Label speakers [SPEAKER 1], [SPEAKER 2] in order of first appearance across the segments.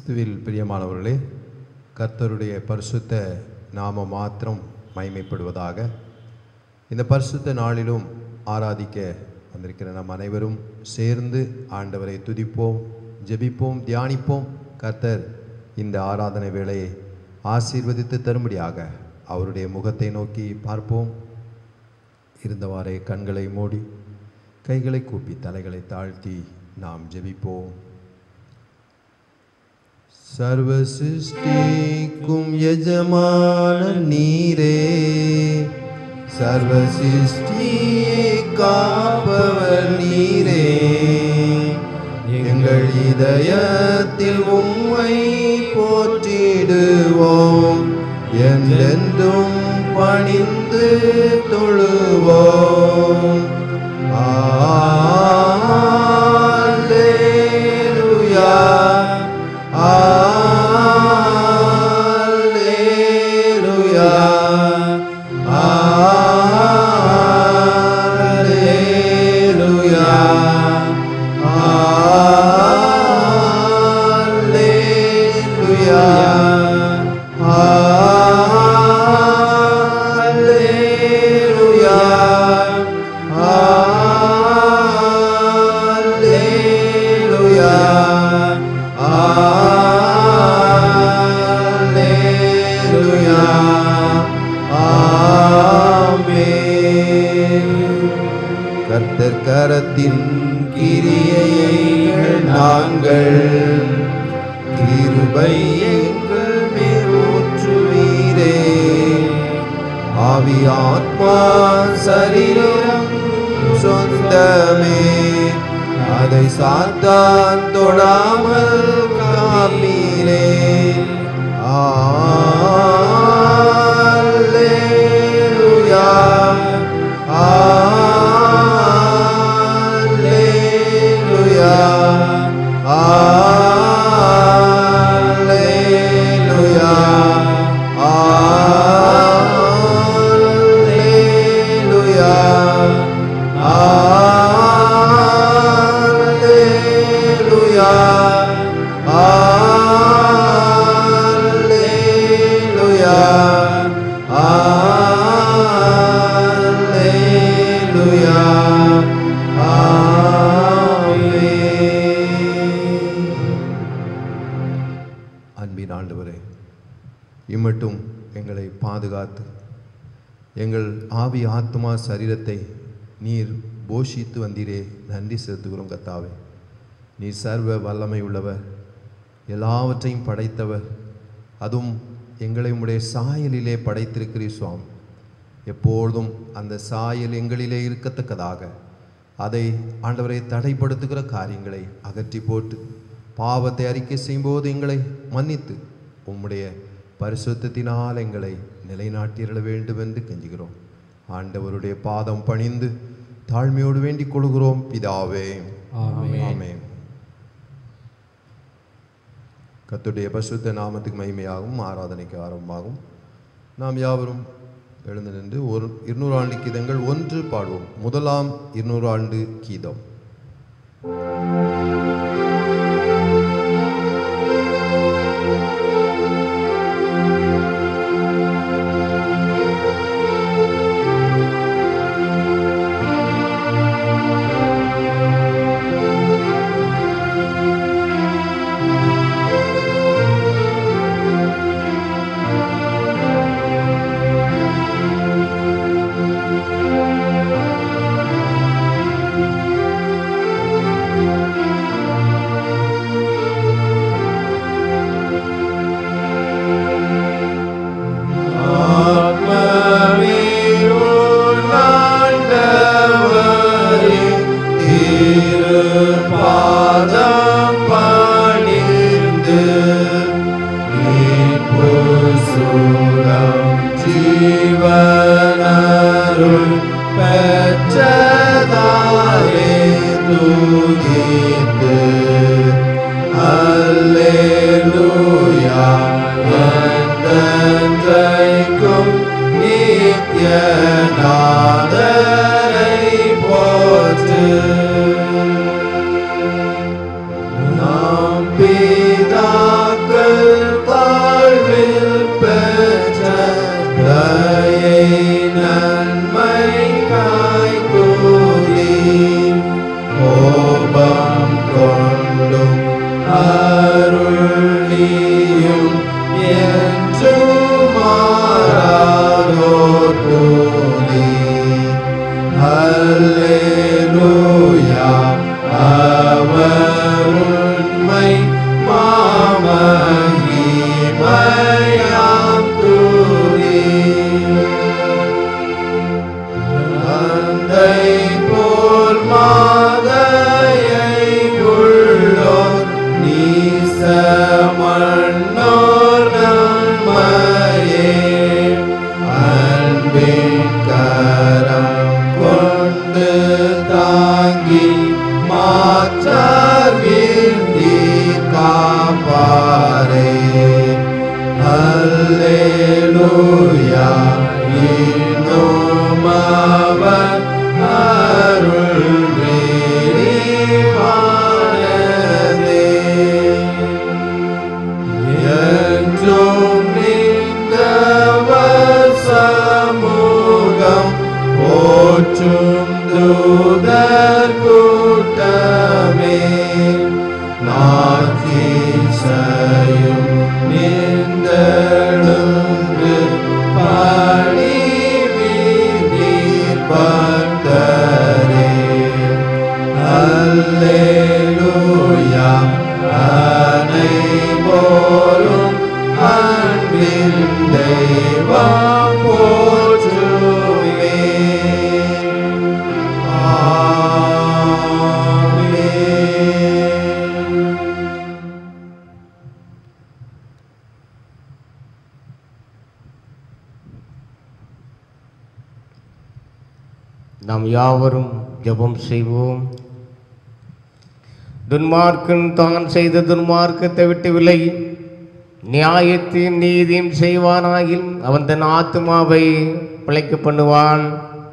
[SPEAKER 1] கிறிஸ்துவில் பிரியமானவர்களே கர்த்தருடைய பரிசுத்த நாம மாத்திரம் மைமைப்படுவதாக இந்த பரிசுத்த நாளிலும் ஆராதிக்க வந்திருக்கிற நம் அனைவரும் சேர்ந்து ஆண்டவரை துதிப்போம் ஜெபிப்போம் தியானிப்போம் கர்த்தர் இந்த ஆராதனை வேளையை ஆசீர்வதித்து தரும்படியாக அவருடைய முகத்தை நோக்கி பார்ப்போம் இருந்தவாறே கண்களை மூடி கைகளை கூப்பி தலைகளை தாழ்த்தி நாம் ஜெபிப்போம் சர்வ சிருஷ்டிக்கும் எஜமான நீரே சர்வ சிருஷ்டியை காப்பவர் நீரே எங்கள் இதயத்தில் உம்மை போற்றிடுவோம் என்றென்றும் பணிந்து தொழுவோம் அல்லேலூயா அல்லேலூயா அல்லேலூயா அல்லேலூயா அல்லேலூயா அல்லேலூயா அல்லேலூயா ஆமென் கர்த்தர் கரத்தின் கிரியையை நாங்கள் கிருபை எங்கள் மேல் ஊற்றுவீரே ஆவி ஆத்மா சரீரம் சொந்தமே அதை சாத்தான் தொடாமல் காப்பீரே அல்லேலூயா அல்லேலூயா அல்லேலூயா அல்லேலூயா அல்லேலூயா அல்லேலூயா அல்லேலூயா ஆமென் அன்பின் ஆண்டவரே இம்மட்டும் எங்களை பாதுகாத்து எங்கள் ஆவி ஆத்மா சரீரத்தை நீர் போஷித்து வந்தீரே நன்றி செலுத்துகிறோம் கத்தாவே நீர் சர்வ வல்லமை உள்ளவர் எல்லாவற்றையும் படைத்தவர் அதுவும் எங்களை உம்முடைய சாயலிலே படைத்திருக்கிறீர் சுவாமி எப்பொழுதும் அந்த சாயல் எங்களிலே இருக்கத்தக்கதாக அதை ஆண்டவரை தடைப்படுத்துகிற காரியங்களை அகற்றி போட்டு பாவத்தை அறிக்கை செய்யும்போது எங்களை மன்னித்து உம்முடைய பரிசுத்தத்தினால் எங்களை நிலைநாட்டிட வேண்டும் என்று கெஞ்சுகிறோம் ஆண்டவருடைய பாதம் பணிந்து தாழ்மையோடு வேண்டிக் கொள்கிறோம் பிதாவே ஆமென் கர்த்தருடைய பரிசுத்த நாமத்துக்கு மகிமையாகும் ஆராதனைக்கு ஆரம்பமாகும் நாம் யாவரும் எழுந்து நின்று ஒரு இருநூறு ஆண்டு கீதங்கள் ஒன்று பாடுவோம் முதலாம் இருநூறு ஆண்டு கீதம் ஜீவனருள் பெற்றதாலே தூகித்து அல்லேலூயா என்றென்றைக்கும் நித்ய நாதரை போற்று நாம் பிதாக்கள் இன்னும் அவர் அருள் விரிவானதே. என்றும் நின்றவர் சமூகம் போற்றும் தூதர் கூட்டமே நாக்கீசையும் நின்றெழுந்து பணி வீதீர் பக்தரே அல்லேலூயா அனைவோரும் அன்பின் தெய்வம் போற்றுவே ஆமென்
[SPEAKER 2] நாம் யாவரும் ஜெபம் செய்வோம் துன்மார்க்கன் தான் செய்த துன்மார்க்கத்தை விட்டு விலகி நியாயத்தையும் நீதியும் செய்வானாயில் அவன் தன் ஆத்மாவை பிழைக்க பண்ணுவான்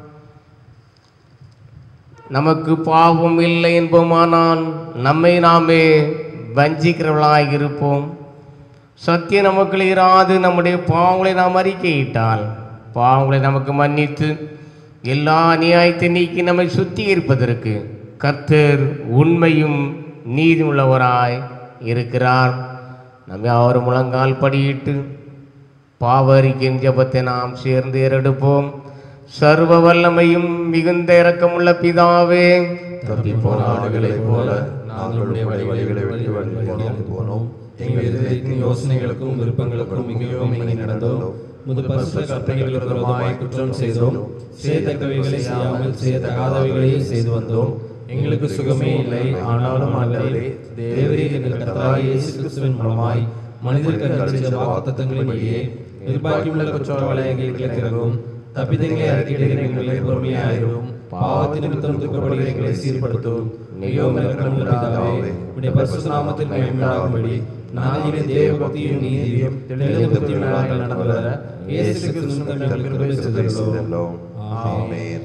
[SPEAKER 2] நமக்கு பாவம் இல்லை என்போமானால் நம்மை நாமே வஞ்சிக்கிறவர்களாக இருப்போம் சத்தியம் நமக்குள் இராது நம்முடைய பாவங்களை நாம் அறிக்கையிட்டால் பாவங்களை நமக்கு மன்னித்து எல்லா நியாயத்தை நீக்கி நம்மை சுத்திகரிப்பதற்கு கர்த்தர் உண்மையும் நீதி உள்ளவராய் இருக்கிறார் நம்ம யாவரும் முழங்கால் படியிட்டு பாவரிக்கின் ஜெபத்தை நாம் சேர்ந்து ஏறெடுப்போம் சர்வ வல்லமையும் மிகுந்த இரக்கமுள்ள பிதாவே
[SPEAKER 1] தப்பி போன ஆடுகளைப் போல நாங்களுடைய வழிகளை விட்டு வழிகளை போனோம்
[SPEAKER 3] எங்கள் இதயத்தின் யோசனைகளுக்கும் விருப்பங்களுக்கும் மிகவும் இணங்கி நடந்தோம் முது பரிசுத்த கற்பனைகளுக்கு விரோதமாய் குற்றம் செய்தோம் செய்யத்தக்கவைகளை செய்யாமல் செய்யத்தகாதவைகளையே செய்து வந்தோம் எங்களுக்கு சுகமே இல்லை ஆனாலும் ஆண்டவரே தேவரீர் எங்கள் கர்த்தராகிய இயேசு கிறிஸ்துவின் மூலமாய் மனிதருக்கு அளித்த வாக்குத்தத்தங்களின்படியே நிர்பாக்கியமுள்ள குற்றவாளை எங்களுக்கு திறகும் தப்பிதங்களை அறிக்கையிடுகிற எங்களை பொறுமையாயிரும் பாவத்தின் நிமித்தம் துக்கப்படுகிற எங்களை சீர்படுத்தும் மிகவும் இரக்கமுள்ள பிதாவே உடைய பரிசுத்த நாமத்தில் மகிமையாகும்படி நாளிலே தேவ பக்தியும் நீதியும் தெளிந்த பக்தியும் நாங்கள் நடந்து வர இயேசு கிறிஸ்து எங்களுக்கு கிருபை செய்தருளும்.
[SPEAKER 1] ஆமென்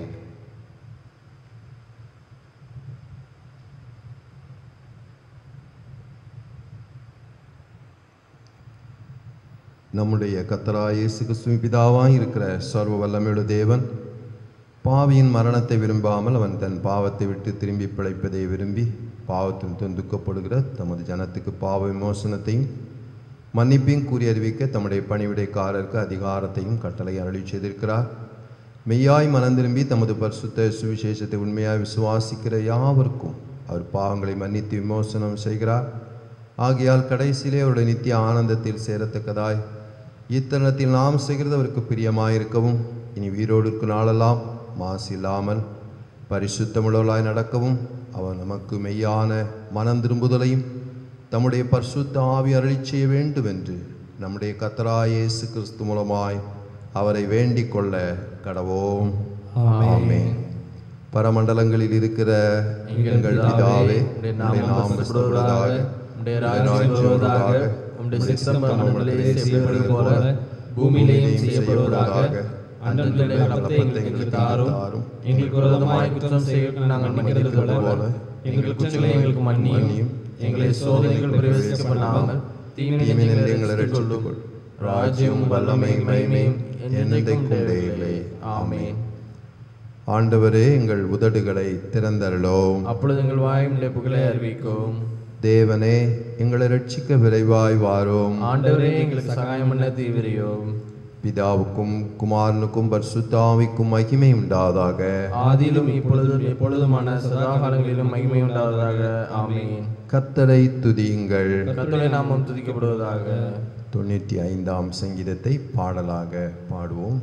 [SPEAKER 1] நம்முடைய கத்தராய் இயேசு கிறிஸ்துவின் பிதாவாய் இருக்கிற சர்வ வல்லமையுள்ள தேவன் பாவியின் மரணத்தை விரும்பாமல் அவன் தன் பாவத்தை விட்டு திரும்பி பிழைப்பதை விரும்பி பாவத்தின் துன்பப்படுகிற தமது ஜனத்துக்கு பாவ விமோசனத்தையும் மன்னிப்பையும் கூறி அறிவிக்க தம்முடைய பணிவிடைக்காரருக்கு அதிகாரத்தையும் கட்டளை அருளி செய்திருக்கிறார் மெய்யாய் மனம் திரும்பி தமது பரிசுத்த சுவிசேஷத்தை உண்மையாய் விசுவாசிக்கிற யாவருக்கும் அவர் பாவங்களை மன்னித்து விமோசனம் செய்கிறார் ஆகையால் கடைசியிலே அவருடைய நித்திய ஆனந்தத்தில் சேரத்தக்கதாய் இத்தருணத்தில் நாம் செய்கிறது அவருக்கு பிரியமாயிருக்கவும் இனி உயிரோடு இருக்கும் நாளெல்லாம் மாசு இல்லாமல் பரிசுத்தமுள்ளவர்களாய் நடக்கவும் அவர் நமக்கு மெய்யான மனம் திரும்புதலையும் தம்முடைய பரிசுத்த ஆவி அருளிச் செய்ய வேண்டும் என்று நம்முடைய கத்தராய் இயேசு கிறிஸ்து மூலமாய் அவரை வேண்டிக் கொள்ள கடவோம் ஆமென் பரமண்டலங்களில் இருக்கிற எங்கள் பிதாவே உடைய நாமம் பரிசுத்தப்படுவதாக
[SPEAKER 3] உடைய ராஜ்யம் வருவதாக உம்முடைய சித்தம் மண்டலத்திலே செய்யப்படுவது போல பூமியிலேயும் செய்யப்படுவதாக அன்றன்றைய அப்பத்தை எங்களுக்கு தாரும் எங்களுக்கு விரோதமாய் குற்றம் செய்ய நாங்கள் மன்னிக்கிறது போல எங்கள் குற்றங்களை எங்களுக்கு மன்னியும் எங்களை சோதனைகள் பிரவேசிக்க பண்ணாமல்
[SPEAKER 1] தீமையிலிருந்து எங்களை ரட்சித்துக் கொள்.
[SPEAKER 3] ராஜ்யம் வல்லமை மகிமையும்
[SPEAKER 1] என்னைக்கும்
[SPEAKER 3] என்னைக்கும்
[SPEAKER 1] இல்லை.
[SPEAKER 3] ஆமென்
[SPEAKER 1] ஆண்டவரே எங்கள் உதடுகளை திறந்தருளோம்
[SPEAKER 3] அப்பொழுது எங்கள் வாயும் புகழை அறிவிக்கும்
[SPEAKER 1] தேவனே எங்களை ரட்சிக்க விரைவாய் வாரோம்
[SPEAKER 3] ஆண்டவரே எங்களுக்கு சகாயம் பண்ண தீவிரியோம்
[SPEAKER 1] பிதாவுக்கும் குமாரனுக்கும் பரிசுத்தாவிக்கும் மகிமை உண்டாதாக
[SPEAKER 3] ஆதியிலும் இப்பொழுதும் எப்பொழுதுமான சதா காலங்களிலும் மகிமை உண்டாவதாக ஆமென்
[SPEAKER 1] கர்த்தரை துதியுங்கள்
[SPEAKER 3] கர்த்தருடைய நாமம் துதிக்கப்படுவதாக
[SPEAKER 1] தொண்ணூற்றி ஐந்தாம் சங்கீதத்தை பாடலாக பாடுவோம்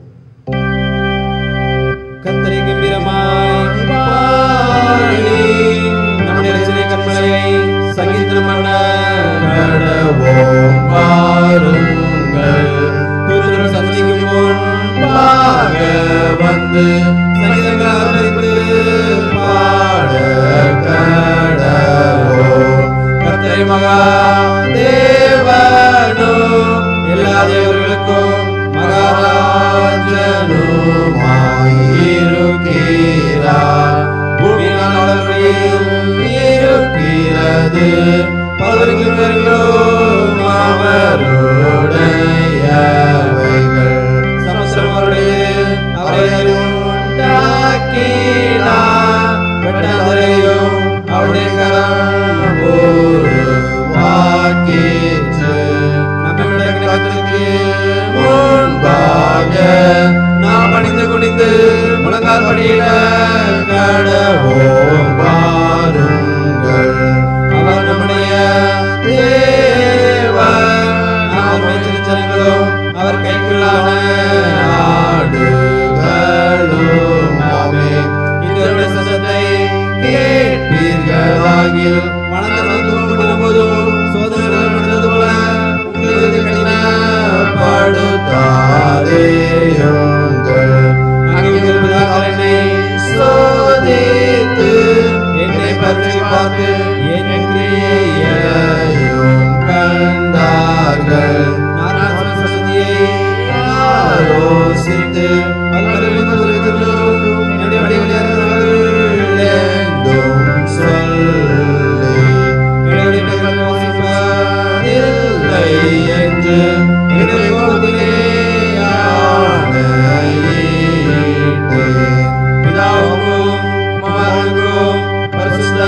[SPEAKER 3] கர்த்தரை கம்பீரமாய் பாடி நம்முடைய ரட்சணை கற்பனையை சங்கீதம் பண்ண கடவோம் பாருங்கள் தூதர்கள் சந்திக்கும் முன்பாக வந்து சங்கீதங்கள் அழைத்து பாட கடவோம் கர்த்தரை மகா தேவனோ எல்லா தேவர்களுக்கும் மகாராஜ அவரையும் உண்டாக்கினார் வெட்டாந்தரையும் அவருடைய கரம் உருவாக்கிற்று நம்முடைய கரத்திற்கு முன்பாக நாம் பணிந்து குனிந்து முழங்கால் படியிட கடவோம் வாருங்கள் அவர் நம்முடைய தேவன் நாம் திருச்சனங்களும் அவர் கைக்குள்ளான ஆடுகளும் ஆமே இதனுடைய சத்தத்தை கேட்பீர்களாகில் மனதில் தூங்கும் போதும் சோதனைகள் நடந்தது போல உங்களுக்கு கடினப்படுத்தாதேயுங்கள் அங்கிருப்பதால் என்னை சோதித்து என்னை பற்றி பார்த்து என் கிரியையையும் கண்டார்கள் நான் சரஸ்வதியை ஆலோசித்து பல்வேறு துறைகளிலும் என்னுடைய வழிகளில் என்றும் சொல்லி என்னுடைய பெயர்கள் யோசிப்பதில்லை என்று என்னுடைய கோபத்திலே ஆணையிட்டேன். பிதாவுக்கும் குமாரனுக்கும் பரிசுத்த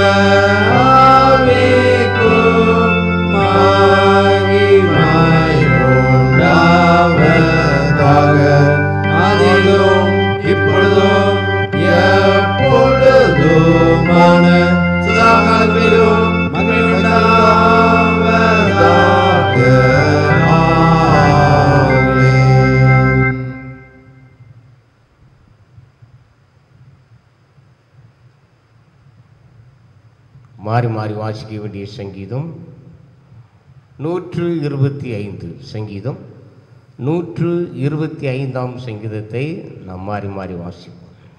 [SPEAKER 3] ஆவிக்கும் மகிமை உண்டாவதாக. ஆதியிலும் இப்பொழுதும் எப்பொழுதுமான சதாகாலங்களிலும் மகிமை உண்டாவதாக. ஆமென்.
[SPEAKER 2] மாறி மாறி வாசிக்க வேண்டிய சங்கீதம் நூற்று இருபத்தி ஐந்து சங்கீதம் நூற்று இருபத்தி ஐந்தாம் சங்கீதத்தை நாம் மாறி மாறி வாசிப்போம்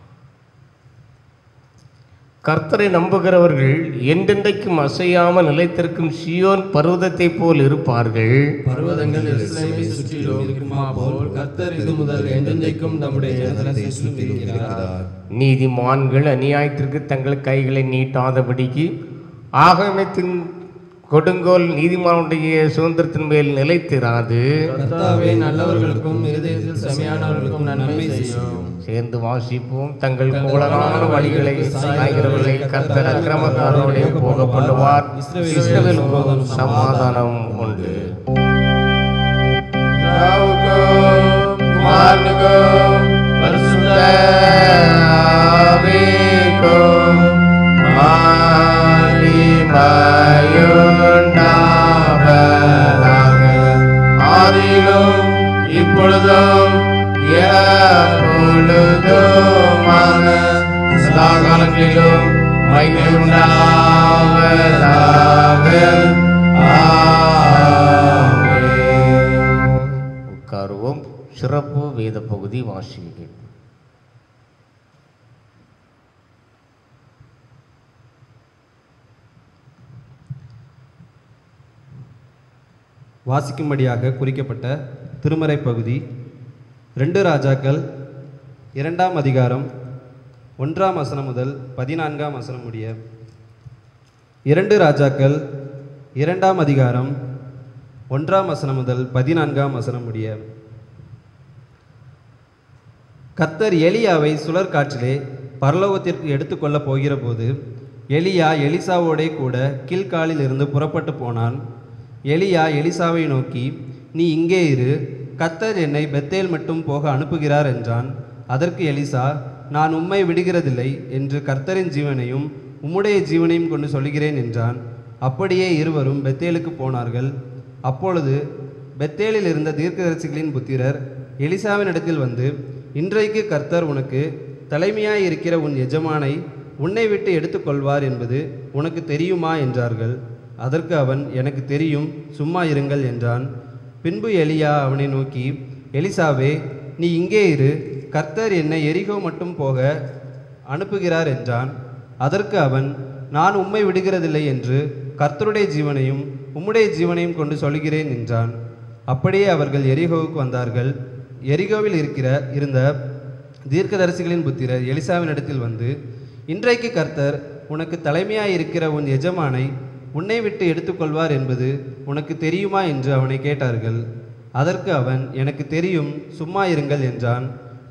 [SPEAKER 2] கர்த்தரை நம்புகிறவர்கள் என்றென்றைக்கும் அசையாமல் நிலைத்திருக்கும் சியோன் பர்வதத்தை போல் இருப்பார்கள்
[SPEAKER 3] பர்வதங்கள் எருசலேமை சுற்றிலும் இருக்குமா போல் கர்த்தர் இது முதல் என்றென்றைக்கும் நம்முடைய ஜனத்தை சுற்றி இருக்கிறார்
[SPEAKER 2] நீதிமான்கள் அநியாயத்திற்கு தங்கள் கைகளை நீட்டாதபடிக்கு ஆகமத்தின் கொடுங்கோல் நீதிமானுடைய சுதந்திரத்தின் மேல் நிலைத்திராது
[SPEAKER 3] கர்த்தாவே நல்லவர்களுக்கும் இருதயத்தில் செமையானவர்களுக்கும் நன்மை செய்யும்
[SPEAKER 2] சேர்ந்து வாசிப்போம் தங்கள் கோளரான வழிகளை சாய்கிறவர்களை கர்த்தர் அக்கிரமக்காரனுடைய போக பண்ணுவார் இஸ்ரவேல் சமாதானம் உண்டு ஆதியிலும் இப்பொழுதும் எப்பொழுதுமான சதா காலங்களிலும் மகிமை உண்டாவதாக ஆமென். உட்காருவோம் சிறப்பு வேத பகுதி வாசிக்கிறேன்
[SPEAKER 4] வாசிக்கும்படியாக குறிக்கப்பட்ட திருமறை பகுதி ரெண்டு ராஜாக்கள் இரண்டாம் அதிகாரம் ஒன்றாம் வசனம் முதல் பதினான்காம் வசனம் முடிய இரண்டு ராஜாக்கள் இரண்டாம் அதிகாரம் ஒன்றாம் வசனம் முதல் பதினான்காம் வசனம் முடிய கர்த்தர் எலியாவை சுழற்காற்றிலே பரலோகத்திற்கு எடுத்துக்கொள்ளப் போகிறபோது எலியா எலிசாவோடே கூட கீழ்காலில் இருந்து புறப்பட்டு போனான் எலியா எலிசாவை நோக்கி நீ இங்கே இரு கர்த்தர் என்னை பெத்தேல் மட்டும் போக அனுப்புகிறார் என்றான் அதற்கு எலிசா நான் உம்மை விடுகிறதில்லை என்று கர்த்தரின் ஜீவனையும் உம்முடைய ஜீவனையும் கொண்டு சொல்கிறேன் என்றான் அப்படியே இருவரும் பெத்தேலுக்கு போனார்கள் அப்பொழுது பெத்தேலில் இருந்த தீர்க்கதரிசிகளின் புத்திரர் எலிசாவின் இடத்தில் வந்து இன்றைக்கு கர்த்தர் உனக்கு தலைமையாய் இருக்கிற உன் எஜமானை உன்னை விட்டு எடுத்துக்கொள்வார் என்பது உனக்கு தெரியுமா என்றார்கள் அதற்கு அவன் எனக்கு தெரியும் சும்மா இருங்கள் என்றான் பின்பு எலியா அவனை நோக்கி எலிசாவே நீ இங்கே இரு கர்த்தர் என்னை எரிகோ மட்டும் போக அனுப்புகிறார் என்றான் அதற்கு அவன் நான் உம்மை விடுகிறதில்லை என்று கர்த்தருடைய ஜீவனையும் உம்முடைய ஜீவனையும் கொண்டு சொல்கிறேன் என்றான் அப்படியே அவர்கள் எரிகோவுக்கு வந்தார்கள் எரிகோவில் இருக்கிற இருந்த தீர்க்கதரிசிகளின் புத்திரர் எலிசாவினிடத்தில் வந்து இன்றைக்கு கர்த்தர் உனக்கு தலைமையாய் இருக்கிற உன் எஜமானை உன்னை விட்டு எடுத்துக்கொள்வார் என்பது உனக்கு தெரியுமா என்று அவனை கேட்டார்கள் அதற்கு அவன் எனக்கு தெரியும் சும்மா இருங்கள் என்றான்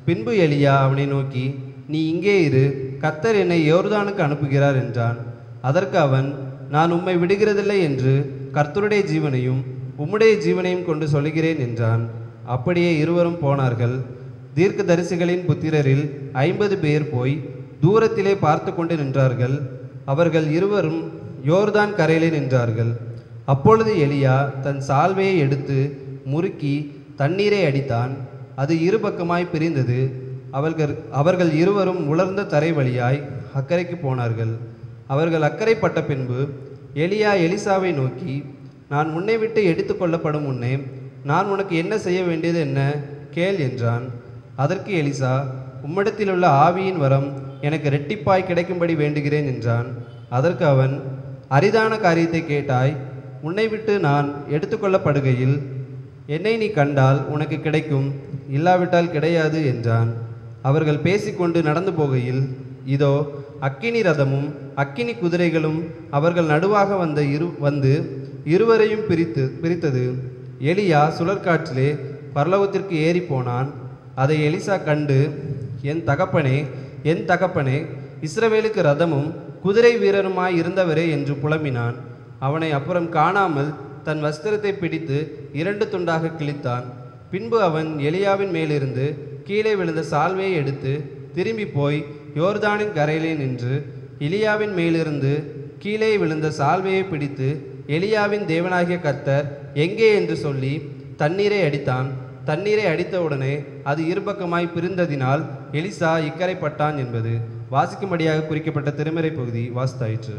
[SPEAKER 4] பின்பு எலியா அவனை நோக்கி நீ இங்கே இரு கத்தர் என்னை யோர்தானுக்கு அனுப்புகிறார் என்றான் அதற்கு அவன் நான் உம்மை விடுகிறதில்லை என்று கர்த்தருடைய ஜீவனையும் உம்முடைய ஜீவனையும் கொண்டு சொல்லுகிறேன் என்றான் அப்படியே இருவரும் போனார்கள் தீர்க்கதரிசிகளின் புத்திரரில் ஐம்பது பேர் போய் தூரத்திலே பார்த்து கொண்டு நின்றார்கள் அவர்கள் இருவரும் யோர்தான் கரையிலே நின்றார்கள் அப்பொழுது எலியா தன் சால்வையை எடுத்து முறுக்கி தண்ணீரை அடித்தான் அது இருபக்கமாய் பிரிந்தது அவர்கள் அவர்கள் இருவரும் உலர்ந்த தரை வழியாய் அக்கறைக்கு போனார்கள் அவர்கள் அக்கறைப்பட்ட பின்பு எலியா எலிசாவை நோக்கி நான் உன்னை விட்டு எடுத்து கொள்ளப்படும் முன்னே நான் உனக்கு என்ன செய்ய வேண்டியது என்ன கேள் என்றான் அதற்கு எலிசா உம்மிடத்திலுள்ள ஆவியின் வரம் எனக்கு ரெட்டிப்பாய் கிடைக்கும்படி வேண்டுகிறேன் என்றான் அதற்கு அவன் அரிதான காரியத்தை கேட்டாய் உன்னை விட்டு நான் எடுத்துக்கொள்ளப்படுகையில் என்னை நீ கண்டால் உனக்கு கிடைக்கும் இல்லாவிட்டால் கிடையாது என்றான் அவர்கள் பேசிக்கொண்டு நடந்து போகையில் இதோ அக்கினி ரதமும் அக்கினி குதிரைகளும் அவர்கள் நடுவாக வந்த இரு வந்து இருவரையும் பிரித்து பிரித்தது எலியா சுழற்காற்றிலே பரலோகத்திற்கு ஏறி போனான் அதை எலிசா கண்டு என் தகப்பனே என் தகப்பனே இஸ்ரவேலுக்கு ரதமும் குதிரை வீரருமாய் இருந்தவரே என்று புலம்பினான் அவனை அப்புறம் காணாமல் தன் வஸ்திரத்தை பிடித்து இரண்டு துண்டாக கிழித்தான் பின்பு அவன் எலியாவின் மேலிருந்து கீழே விழுந்த சால்வையை எடுத்து திரும்பி போய் யோர்தானின் கரையிலே நின்று எலியாவின் மேலிருந்து கீழே விழுந்த சால்வையை பிடித்து எலியாவின் தேவனாகிய கர்த்தர் எங்கே என்று சொல்லி தண்ணீரை அடித்தான் தண்ணீரை அடித்தவுடனே அது இருபக்கமாய் பிரிந்ததினால் எலிசா இக்கரைப்பட்டான் என்பது வாசிக்கும்படியாக குறிக்கப்பட்ட திருமறை பகுதி வாசித்தாயிற்று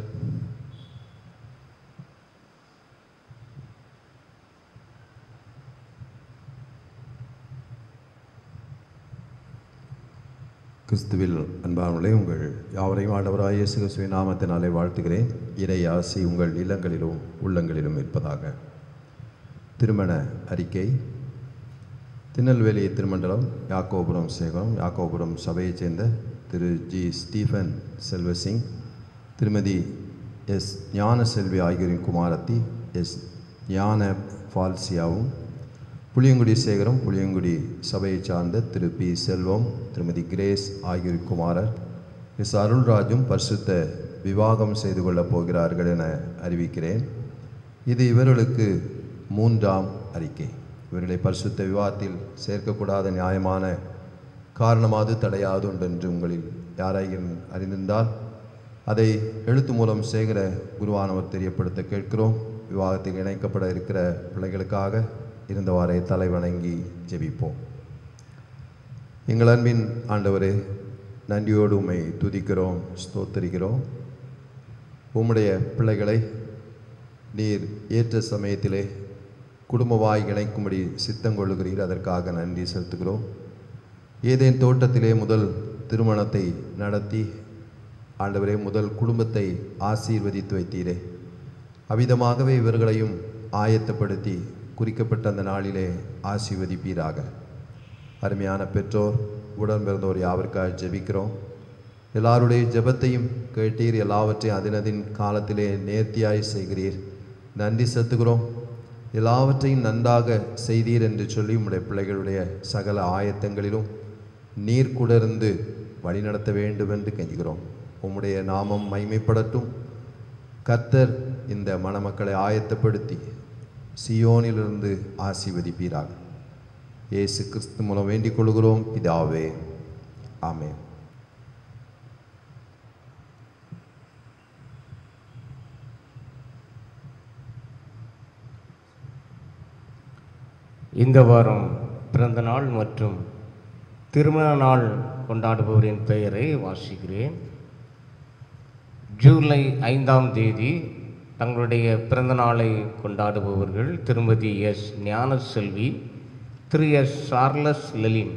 [SPEAKER 1] கிறிஸ்துவில் அன்பானவர்களே உங்கள் யாவரையும் ஆண்டவராக இயேசு கிறிஸ்துவின் நாமத்தினாலே வாழ்த்துகிறேன் இறை ஆசி உங்கள் இல்லங்களிலும் உள்ளங்களிலும் இருப்பதாக திருமண அறிக்கை திருநெல்வேலி திருமண்டலம் யாக்கோபுரம் சேகரம் யாக்கோபுரம் சபையைச் சேர்ந்த திரு ஜி ஸ்டீஃபன் செல்வசிங் திருமதி எஸ் ஞான செல்வி ஆகியோரின் குமாரத்தி எஸ் ஞான ஃபால்சியாவும் புளியங்குடி சேகரம் புளியங்குடி சபையைச் சார்ந்த திரு பி செல்வம் திருமதி கிரேஸ் ஆகியோர் குமாரர் எஸ் அருள்ராஜும் பரிசுத்த விவாகம் செய்து கொள்ளப் போகிறார்கள் என அறிவிக்கிறேன் இது இவர்களுக்கு மூன்றாம் அறிக்கை இவர்களை பரிசுத்த விவாகத்தில் சேர்க்கக்கூடாத நியாயமான காரணமாவது தடையாது உண்டென்று உங்களில் யாராயிரம் அறிந்திருந்தால் அதை எழுத்து மூலம் சேகர குருவானவர் தெரியப்படுத்த கேட்கிறோம் விவாகத்தில் இணைக்கப்பட இருக்கிற பிள்ளைகளுக்காக இருந்தவாறே தலை வணங்கி ஜெபிப்போம் எங்கள் அன்பின் ஆண்டவரே நன்றியோடு உம்மை துதிக்கிறோம் ஸ்தோத்தரிக்கிறோம் உம்முடைய பிள்ளைகளை நீர் ஏற்ற சமயத்திலே குடும்பவாய் இணைக்கும்படி சித்தம் கொள்ளுகிறீர் அதற்காக நன்றி செலுத்துகிறோம் ஏதேன் தோட்டத்திலே முதல் திருமணத்தை நடத்தி ஆண்டவரே முதல் குடும்பத்தை ஆசீர்வதித்து வைத்தீரே அவ்விதமாகவே இவர்களையும் ஆயத்தப்படுத்தி குறிக்கப்பட்ட அந்த நாளிலே ஆசீர்வதிப்பீராக அருமையான பெற்றோர் உடன் பிறந்தோர் யாவருக்காக ஜெபிக்கிறோம் எல்லாருடைய ஜெபத்தையும் கேட்டீர் எல்லாவற்றையும் அதினதின் காலத்திலே நேர்த்தியாய் செய்கிறீர் நன்றி செலுத்துகிறோம் எல்லாவற்றையும் நன்றாக செய்தீர் என்று சொல்லி உம்முடைய பிள்ளைகளுடைய சகல ஆயத்தங்களிலும் நீர் குடர்ந்து வழிநடத்த வேண்டும் என்று கெஞ்சுகிறோம் உம்முடைய நாமம் மைமைப்படட்டும் கர்த்தர் இந்த மணமக்களை ஆயத்தப்படுத்தி சியோனிலிருந்து ஆசீர்வதிப்பீராக இயேசு கிறிஸ்து மூலம் வேண்டிக் கொள்கிறோம் பிதாவே ஆமென்
[SPEAKER 2] இந்த வாரம் பிறந்த நாள் மற்றும் திருமண நாள் கொண்டாடுபவரின் பெயரை வாசிக்கிறேன் ஜூலை ஐந்தாம் தேதி தங்களுடைய பிறந்த நாளை கொண்டாடுபவர்கள் திருமதி எஸ் ஞானசெல்வி திரு எஸ் சார்லஸ் லெலின்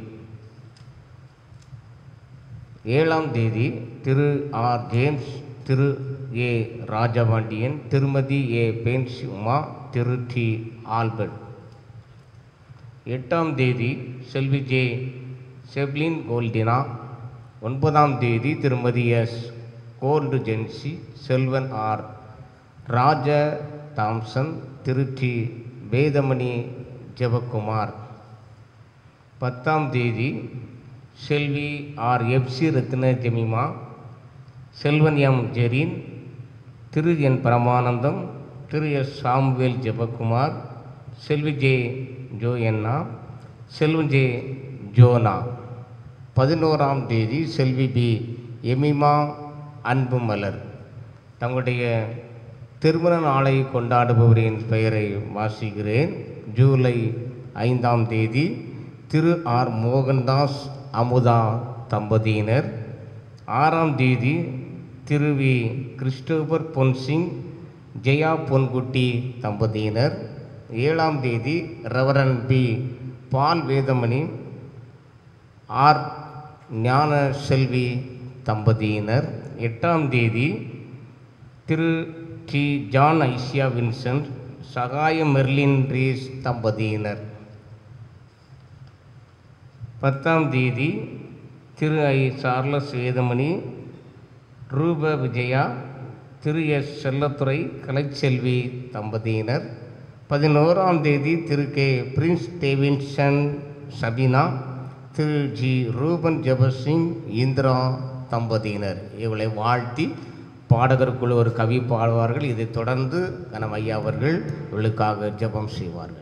[SPEAKER 2] ஏழாம் தேதி திரு ஆர் ஜேம்ஸ் திரு ஏ ராஜபாண்டியன் திருமதி ஏ பென்சி உமா திரு டி ஆல்பர்ட் எட்டாம் தேதி செல்வி ஜே செப்லின் கோல்டினா ஒன்பதாம் தேதி திருமதி எஸ் கோல்டு ஜென்சி செல்வன் ஆர் ராஜ தாம்சன் திரு டி வேதமணி ஜெபக்குமார் பத்தாம் தேதி செல்வி ஆர் எஃப்சி ரத்ன ஜெமிமா செல்வன் எம் ஜெரீன் திரு என் பரமானந்தம் திரு எஸ் சாமுவேல் ஜெபக்குமார் செல்வி ஜே ஜோயண்ணா செல்வன் ஜே ஜோனா பதினோராம் தேதி செல்வி பி எமிமா அன்பு மலர் தங்களுடைய திருமண நாளை கொண்டாடுபவரின் பெயரை வாசிக்கிறேன் ஜூலை ஐந்தாம் தேதி திரு ஆர் மோகன்தாஸ் அமுதா தம்பதியினர் ஆறாம் தேதி திரு வி கிறிஸ்டோபர் பொன்சிங் ஜெயா பொன்குட்டி தம்பதியினர் ஏழாம் தேதி Reverend P Paul Vedamani R Gnana Selvi தம்பதியினர் எட்டாம் தேதி திரு D John Isaiah Vincent Sagaya Merlin Rees தம்பதியினர் பத்தாம் தேதி திரு ஐ சார்லஸ் வேதமணி ரூப விஜயா திரு எஸ் செல்லத்துறை கலைச்செல்வி தம்பதியினர் பதினோராம் தேதி திரு கே பிரின்ஸ் டேவின்சன் சபினா திரு ஜி ரூபன் ஜபசிங் இந்திரா தம்பதியினர் இவளை வாழ்த்தி பாடகர் குழு ஒரு கவி பாடுவார்கள் இதைத் தொடர்ந்து கனம் ஐயா அவர்கள் இவளுக்காக ஜெபம் செய்வார்கள்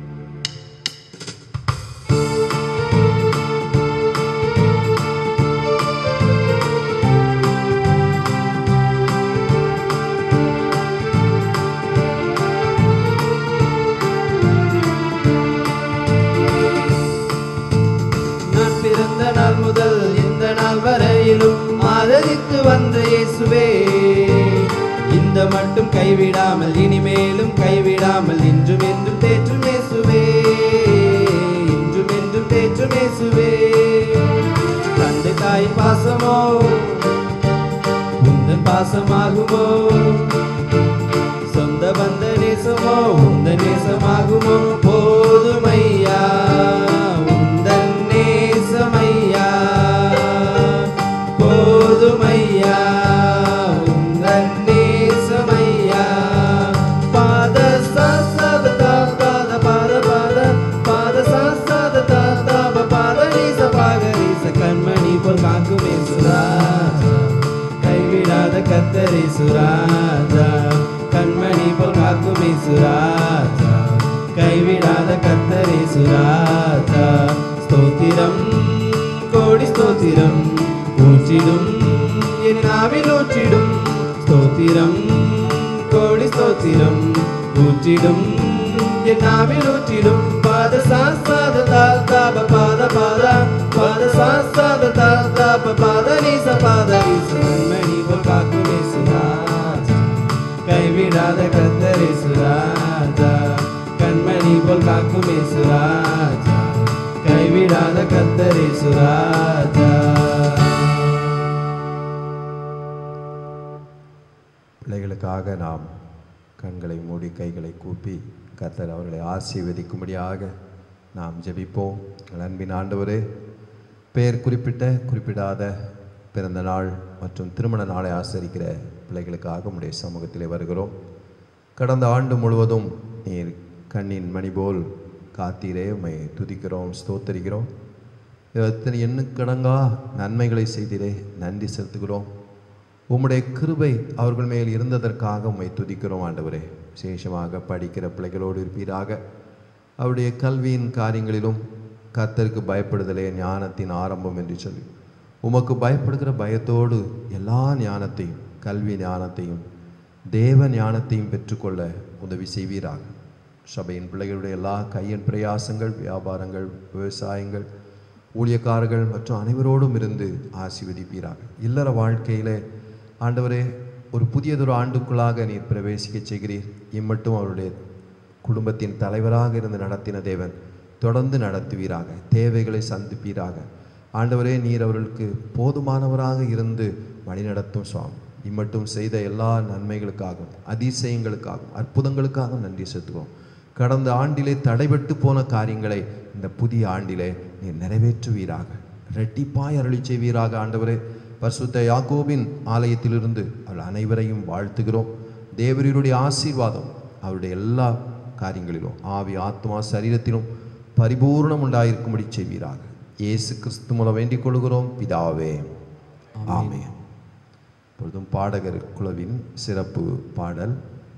[SPEAKER 4] நான் பிறந்த நாள் முதல் இந்த நாள் வரையிலும் ஆதரித்து வந்த இயேசுவே இந்த மட்டும் கைவிடாமல் இனிமேலும் கைவிடாமல் இன்றும் என்றும் தேற்றும் இயேசுவே இன்றும் என்றும் தேற்றும் இயேசுவே தந்தை தாய் பாசமோ உந்தன் பாசமாகுமோ சொந்த பந்த நேசமோ உந்த நேசமாகுமோ போதுமையா உந்தன் நேசமையா போதுமையா உந்தன் நேசமையா பாத சாஸ்தாத தாத பாத பாத பாத சாஸ்தாத தாத பாத நீச பாகரீச கண்மணி போல் காக்குமே சுராஜா கைவிடாத கத்தரை சுராஜா கண்மணி போல் காக்குமே சுராஜா கைவிடாத கத்தரை சுராஜா ஸ்தோத்திரம் கோடி ஸ்தோத்திரம் ஊற்றிடும் என் நாவில் ஊற்றிடும் ஸ்தோத்திரம் கோடி ஸ்தோத்திரம் ஊற்றிடும் என் நாவில் ஊற்றிடும் பாத சாஸ்தாத தாப பாத பாத பாத சாஸ்தாத தாப பாத நீச பாத நீச மணி போல் காக்குமே சுராஜா கைவிடாத கத்தரை சுராஜா கண்மணி போல் காக்குமே சுராஜா கைவிடாத கத்தரை சுராஜா
[SPEAKER 1] பிள்ளைகளுக்காக நாம் கண்களை மூடி கைகளை கூப்பி கர்த்தர் அவர்களை ஆசீர்வதிக்கும்படியாக நாம் ஜெபிப்போம் எங்கள் அன்பின் ஆண்டவரே பெயர் குறிப்பிட்ட குறிப்பிடாத பிறந்த நாள் மற்றும் திருமண நாளை ஆசரிக்கிற பிள்ளைகளுக்காக உடைய சமூகத்திலே வருகிறோம் கடந்த ஆண்டு முழுவதும் நீர் கண்ணின் மணி போல் காத்தீரே உம்மை துதிக்கிறோம் ஸ்தோத்தரிக்கிறோம் எத்தனை எண்ணுக்கணங்கா நன்மைகளை செய்தீரே நன்றி செலுத்துகிறோம் உம்முடைய கிருபை அவர்கள் மேல் இருந்ததற்காக உம்மை துதிக்கிறோம் ஆண்டவரே விசேஷமாக படிக்கிற பிள்ளைகளோடு இருப்பீராக அவருடைய கல்வியின் காரியங்களிலும் கர்த்தருக்கு பயப்படுதலே ஞானத்தின் ஆரம்பம் என்று சொல்லி உமக்கு பயப்படுகிற பயத்தோடு எல்லா ஞானத்தையும் கல்வி ஞானத்தையும் தேவ ஞானத்தையும் பெற்றுக்கொள்ள உதவி செய்வீராக சபையின் பிள்ளைகளுடைய எல்லா கையின் பிரயாசங்கள் வியாபாரங்கள் விவசாயங்கள் ஊழியக்காரர்கள் மற்றும் அனைவரோடும் இருந்து ஆசீர்வதிப்பீராக இல்லற வாழ்க்கையிலே ஆண்டவரே ஒரு புதியதொரு ஆண்டுக்குள்ளாக நீர் பிரவேசிக்க செய்கிறீர் இம்மட்டும் அவருடைய குடும்பத்தின் தலைவராக இருந்து நடத்தின தேவன் தொடர்ந்து நடத்துவீராக தேவைகளை சந்திப்பீராக ஆண்டவரே நீர் அவர்களுக்கு போதுமானவராக இருந்து வழிநடத்தும் சுவாமி இம்மட்டும் செய்த எல்லா நன்மைகளுக்காகவும் அதிசயங்களுக்காகவும் அற்புதங்களுக்காகவும் நன்றி செலுத்துவோம் கடந்த ஆண்டிலே தடைபட்டு போன காரியங்களை இந்த புதிய ஆண்டிலே நீர் நிறைவேற்றுவீராக ரெட்டிப்பாய் அருளி செய்வீராக ஆண்டவரே பரிசுத்த யாக்கோபின் ஆலயத்திலிருந்து அவள் அனைவரையும் வாழ்த்துகிறோம் தேவரீருடைய ஆசீர்வாதம் அவருடைய எல்லா காரியங்களிலும் ஆவி ஆத்மா சரீரத்திலும் பரிபூர்ணம் உண்டாயிருக்கும்படி செய்வீராக இயேசு கிறிஸ்து மூலம் வேண்டிக் கொள்கிறோம் பிதாவே ஆமென் இப்பொழுதும் பாடகர் குழுவின் சிறப்பு பாடல்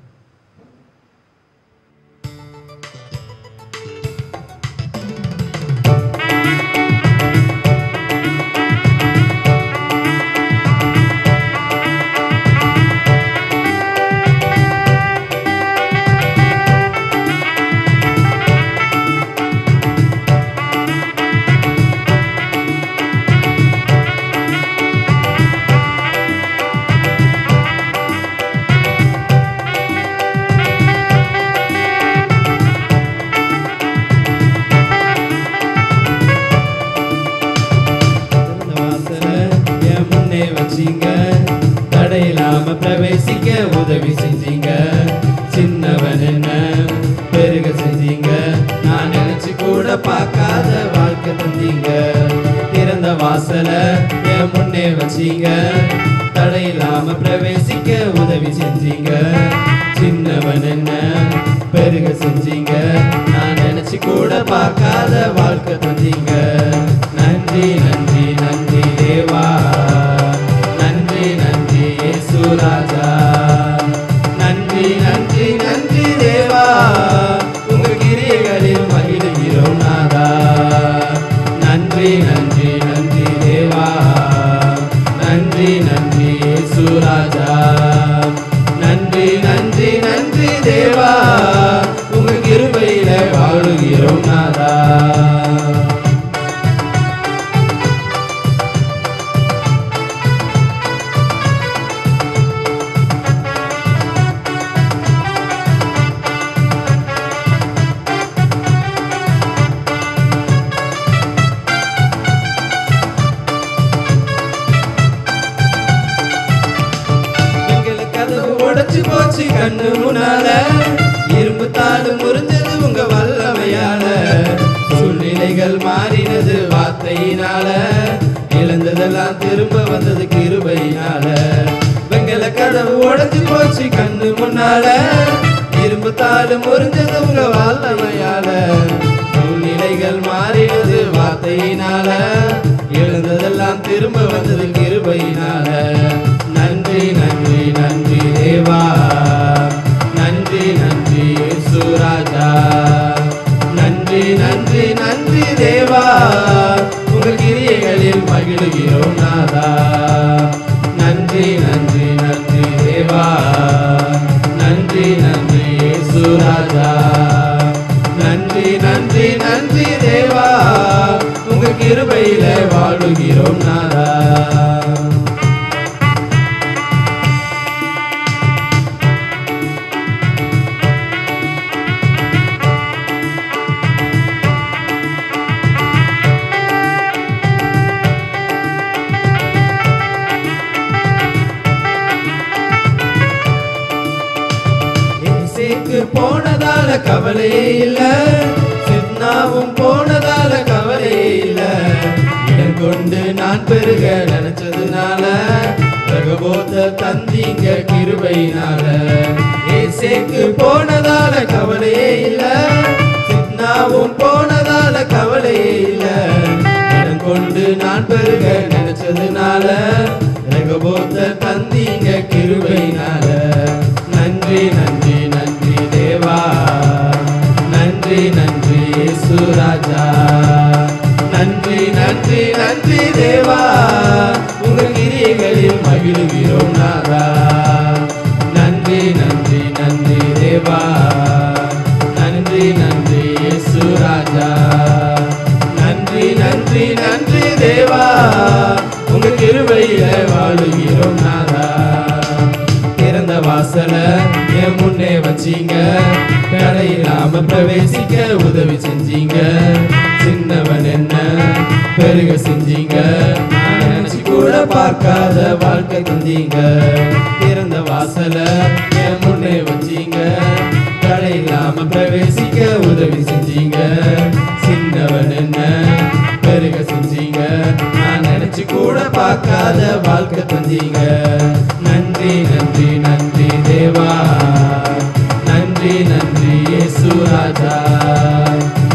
[SPEAKER 3] திறந்த வாசல என் முன்னே வச்சீங்க தடையில்லாம பிரவேசிக்க உதவி செஞ்சீங்க சின்னவன் என்ன பெருக செஞ்சீங்க நான் நினைச்சு கூட பார்க்காத வாழ்க்கை தந்தீங்க திறந்த வாசல என் முன்னே வச்சீங்க தடையில்லாம பிரவேசிக்க உதவி செஞ்சீங்க சின்னவன் என்ன பெருக செஞ்சீங்க நான் நினைச்சு கூட பார்க்காத வாழ்க்கை தந்தீங்க நன்றி நன்றி நன்றி தேவா நன்றி நன்றி இயேசு ராஜா நன்றி நன்றி நன்றி தேவா உங்க கிரியைகளில் மகிழ்கிறோம் நாதா நன்றி நன்றி நன்றி தேவா நன்றி நன்றி இயேசு ராஜா நன்றி நன்றி நன்றி தேவா உங்க கிருபையில வாழுகிறோம் நாதா எங்களை கதவு உடைச்சு போச்சு கண்ணு முன்னால இரும்பு தாடு முறிஞ்சது உங்க வல்லமையால சூழ்நிலைகள் மாறினது வார்த்தையினால இழந்ததெல்லாம் திரும்ப வந்தது கிருபையினால வெங்கல கதவு உடைச்சு போச்சு கண்ணு முன்னால இரும்பு தாடு முறிஞ்சது உங்க வல்லமையால சூழ்நிலைகள் மாறினது வார்த்தையினால இழந்ததெல்லாம் திரும்ப வந்தது கிருபையினால நன்றி நன்றி நன்றி தேவா நன்றி நன்றி இயேசு ராஜா நன்றி நன்றி நன்றி தேவா உங்க கிரியைகளில் மகிழ்கிறோம் நாதா நன்றி நன்றி நன்றி தேவா நன்றி நன்றி இயேசு ராஜா நன்றி நன்றி நன்றி தேவா உங்க கிருபையில வாழுகிறோம் நாதா இசைக்கு போனதால கவலையே இல்ல சின்னாவும் போனதால கவலையே இல்ல இடம் கொண்டு நான் பெருக நினைச்சதுனால ரகபோத்த தந்தீங்க கிருபையினால இசைக்கு போனதால கவலையே இல்ல சின்னாவும் போனதால கவலையே இல்ல இடம் கொண்டு நான் பெருக நினைச்சதுனால ரகபோத்த தந்தீங்க கிருபையினால நன்றி நன்றி நன்றி தேவா நன்றி நன்றி இயேசு ராஜா நன்றி நன்றி நன்றி தேவா உங்க கிரியைகளில் மகிழ்கிறோம் நாதா நன்றி நன்றி நன்றி தேவா நன்றி நன்றி இயேசு ராஜா நன்றி நன்றி நன்றி தேவா உங்க கிருபையில வாழுகிறோம் நாதா திறந்த வாசல என் முன்னே வச்சீங்க தடை இல்லாம பிரவேசிக்க உதவி செஞ்சீங்க சின்னவன் என்ன பெருக செஞ்சீங்க நான் நினைச்சு கூட பார்க்காத வாழ்க்கை தந்தீங்க திறந்த வாசல என் முன்னே வச்சீங்க தடை இல்லாம பிரவேசிக்க உதவி செஞ்சீங்க சின்னவன் என்ன பெருக செஞ்சீங்க நான் நினைச்சு கூட பார்க்காத வாழ்க்கை தந்தீங்க நன்றி நன்றி நன்றி தேவா நன்றி நன்றி இயேசு ராஜா நன்றி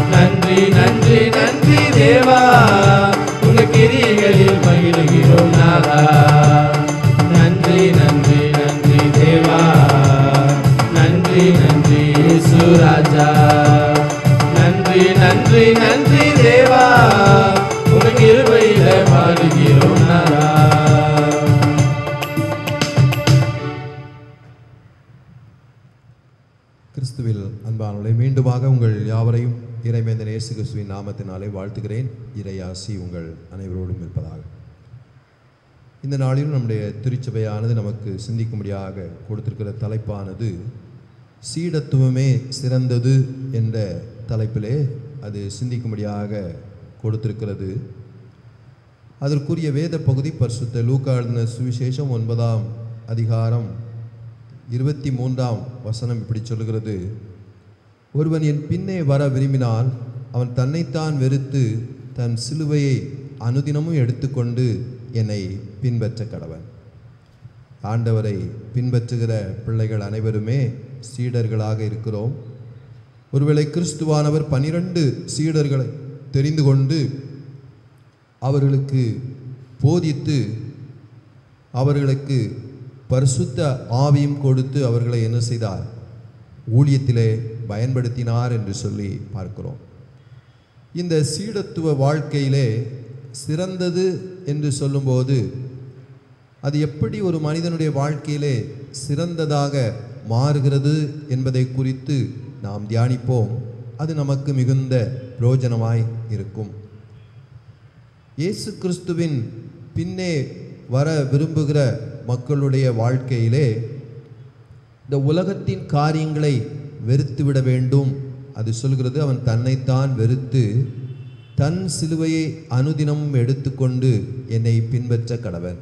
[SPEAKER 3] நன்றி நன்றி நன்றி தேவா உங்க கிரிகளில் மகிழ்கிறோம் நாதா நன்றி நன்றி நன்றி தேவா நன்றி நன்றி சுராஜா நன்றி நன்றி நன்றி தேவா உங்க கிருபையில பாடுகிறோம் நாதா
[SPEAKER 1] கிறிஸ்துவில் அன்பானவர்களே மீண்டுமாக உங்கள் யாவரையும் இறைமேந்தன் இயேசு கிறிஸ்துவின் நாமத்தினாலே வாழ்த்துகிறேன் இறையாசி உங்கள் அனைவரோடும் இருப்பதாக இந்த நாளிலும் நம்முடைய திருச்சபையானது நமக்கு சிந்திக்கும்படியாக கொடுத்திருக்கிற தலைப்பானது சீடத்துவமே சிறந்தது என்ற தலைப்பிலே அது சிந்திக்கும்படியாக கொடுத்திருக்கிறது அதற்குரிய வேத பகுதி பரிசுத்த லூக்கா எழுதின சுவிசேஷம் ஒன்பதாம் அதிகாரம் இருபத்தி மூன்றாம் வசனம் இப்படி சொல்கிறது ஒருவன் என் பின்னே வர விரும்பினால் அவன் தன்னைத்தான் வெறுத்து தன் சிலுவையை அனுதினமும் எடுத்துக்கொண்டு என்னை பின்பற்ற கடவன் ஆண்டவரை பின்பற்றுகிற பிள்ளைகள் அனைவருமே சீடர்களாக இருக்கிறோம் ஒருவேளை கிறிஸ்துவானவர் பனிரெண்டு சீடர்களை தெரிந்து கொண்டு அவர்களுக்கு போதித்து அவர்களுக்கு பரிசுத்த ஆவியும் கொடுத்து அவர்களை என்ன செய்தார் ஊழியத்திலே பயன்படுத்தினார் என்று சொல்லி பார்க்கிறோம் இந்த சீடத்துவ வாழ்க்கையிலே சிறந்தது என்று சொல்லும்போது அது எப்படி ஒரு மனிதனுடைய வாழ்க்கையிலே சிறந்ததாக மாறுகிறது என்பதை குறித்து நாம் தியானிப்போம் அது நமக்கு மிகுந்த பிரயோஜனமாய் இருக்கும் இயேசு கிறிஸ்துவின் பின்னே வர விரும்புகிற மக்களுடைய வாழ்க்கையிலே இந்த உலகத்தின் காரியங்களை வெறுத்துவிட வேண்டும் அது சொல்கிறது அவன் தன்னைத்தான் வெறுத்து தன் சிலுவையை அனுதினமும் எடுத்துக்கொண்டு என்னை பின்பற்ற கடவன்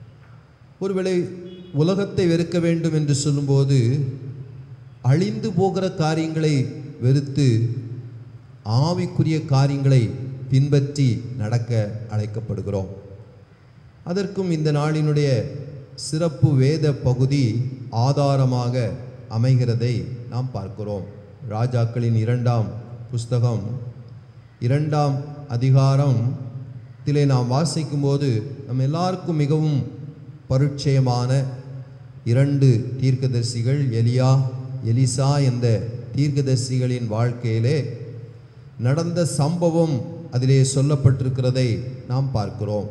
[SPEAKER 1] ஒருவேளை உலகத்தை வெறுக்க வேண்டும் என்று சொல்லும்போது அழிந்து போகிற காரியங்களை வெறுத்து ஆவிக்குரிய காரியங்களை பின்பற்றி நடக்க அழைக்கப்படுகிறோம் அதற்கும் இந்த நாளினுடைய சிறப்பு வேத பகுதி ஆதாரமாக அமைகிறதை நாம் பார்க்கிறோம் ராஜாக்களின் இரண்டாம் புஸ்தகம் இரண்டாம் அதிகாரம் திலே நாம் வாசிக்கும்போது நம் எல்லாருக்கும் மிகவும் பரிச்சயமான இரண்டு தீர்க்கதரிசிகள் எலியா எலிசா என்ற தீர்க்கதரிசிகளின் வாழ்க்கையிலே நடந்த சம்பவம் அதிலே சொல்லப்பட்டிருக்கிறதை நாம் பார்க்கிறோம்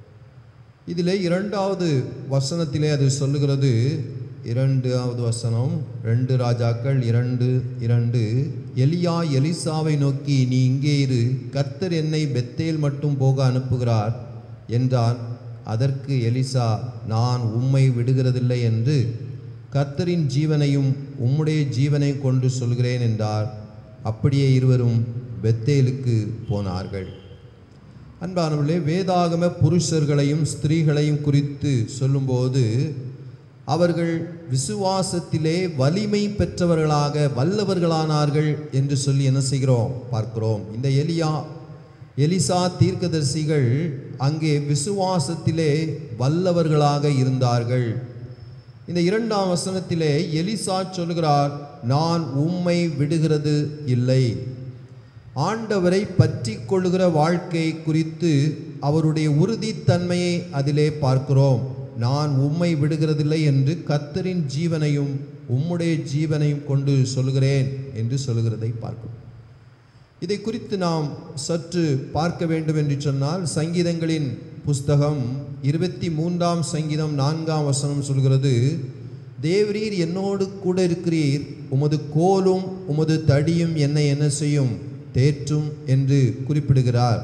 [SPEAKER 1] இதிலே இரண்டாவது வசனத்திலே அது சொல்லுகிறது இரண்டாவது வசனம் ரெண்டு ராஜாக்கள் இரண்டு இரண்டு எலியா எலிசாவை நோக்கி நீ இங்கே இரு கர்த்தர் என்னை பெத்தேல் மட்டும் போக அனுப்புகிறார் என்றான் அதற்கு எலிசா நான் உம்மை விடுகிறதில்லை என்று கர்த்தரின் ஜீவனையும் உம்முடைய ஜீவனை கொண்டு சொல்கிறேன் என்றார் அப்படியே இருவரும் பெத்தேலுக்கு போனார்கள் அன்பானவர்களே வேதாகம புருஷர்களையும் ஸ்திரீகளையும் குறித்து சொல்லும்போது அவர்கள் விசுவாசத்திலே வலிமை பெற்றவர்களாக வல்லவர்களானார்கள் என்று சொல்லி என்ன செய்கிறோம் பார்க்கிறோம் இந்த எலியா எலிசா தீர்க்கதரிசிகள் அங்கே விசுவாசத்திலே வல்லவர்களாக இருந்தார்கள் இந்த இரண்டாம் வசனத்திலே எலிசா சொல்கிறார் நான் உம்மை விடுகிறது இல்லை ஆண்டவரை பற்றி கொள்ளுகிற வாழ்க்கை குறித்து அவருடைய உறுதித்தன்மையை அதிலே பார்க்கிறோம் நான் உம்மை விடுகிறதில்லை என்று கர்த்தரின் ஜீவனையும் உம்முடைய ஜீவனையும் கொண்டு சொல்கிறேன் என்று சொல்கிறதை பார்க்கிறோம் இதை குறித்து நாம் சற்று பார்க்க வேண்டும் என்று சொன்னால் சங்கீதங்களின் புஸ்தகம் இருபத்தி மூன்றாம் சங்கீதம் நான்காம் வசனம் சொல்கிறது தேவரீர் என்னோடு கூட இருக்கிறீர் உமது கோலும் உமது தடியும் என்னை என்ன செய்யும் தேற்றும் என்று குறிப்பிடுகிறார்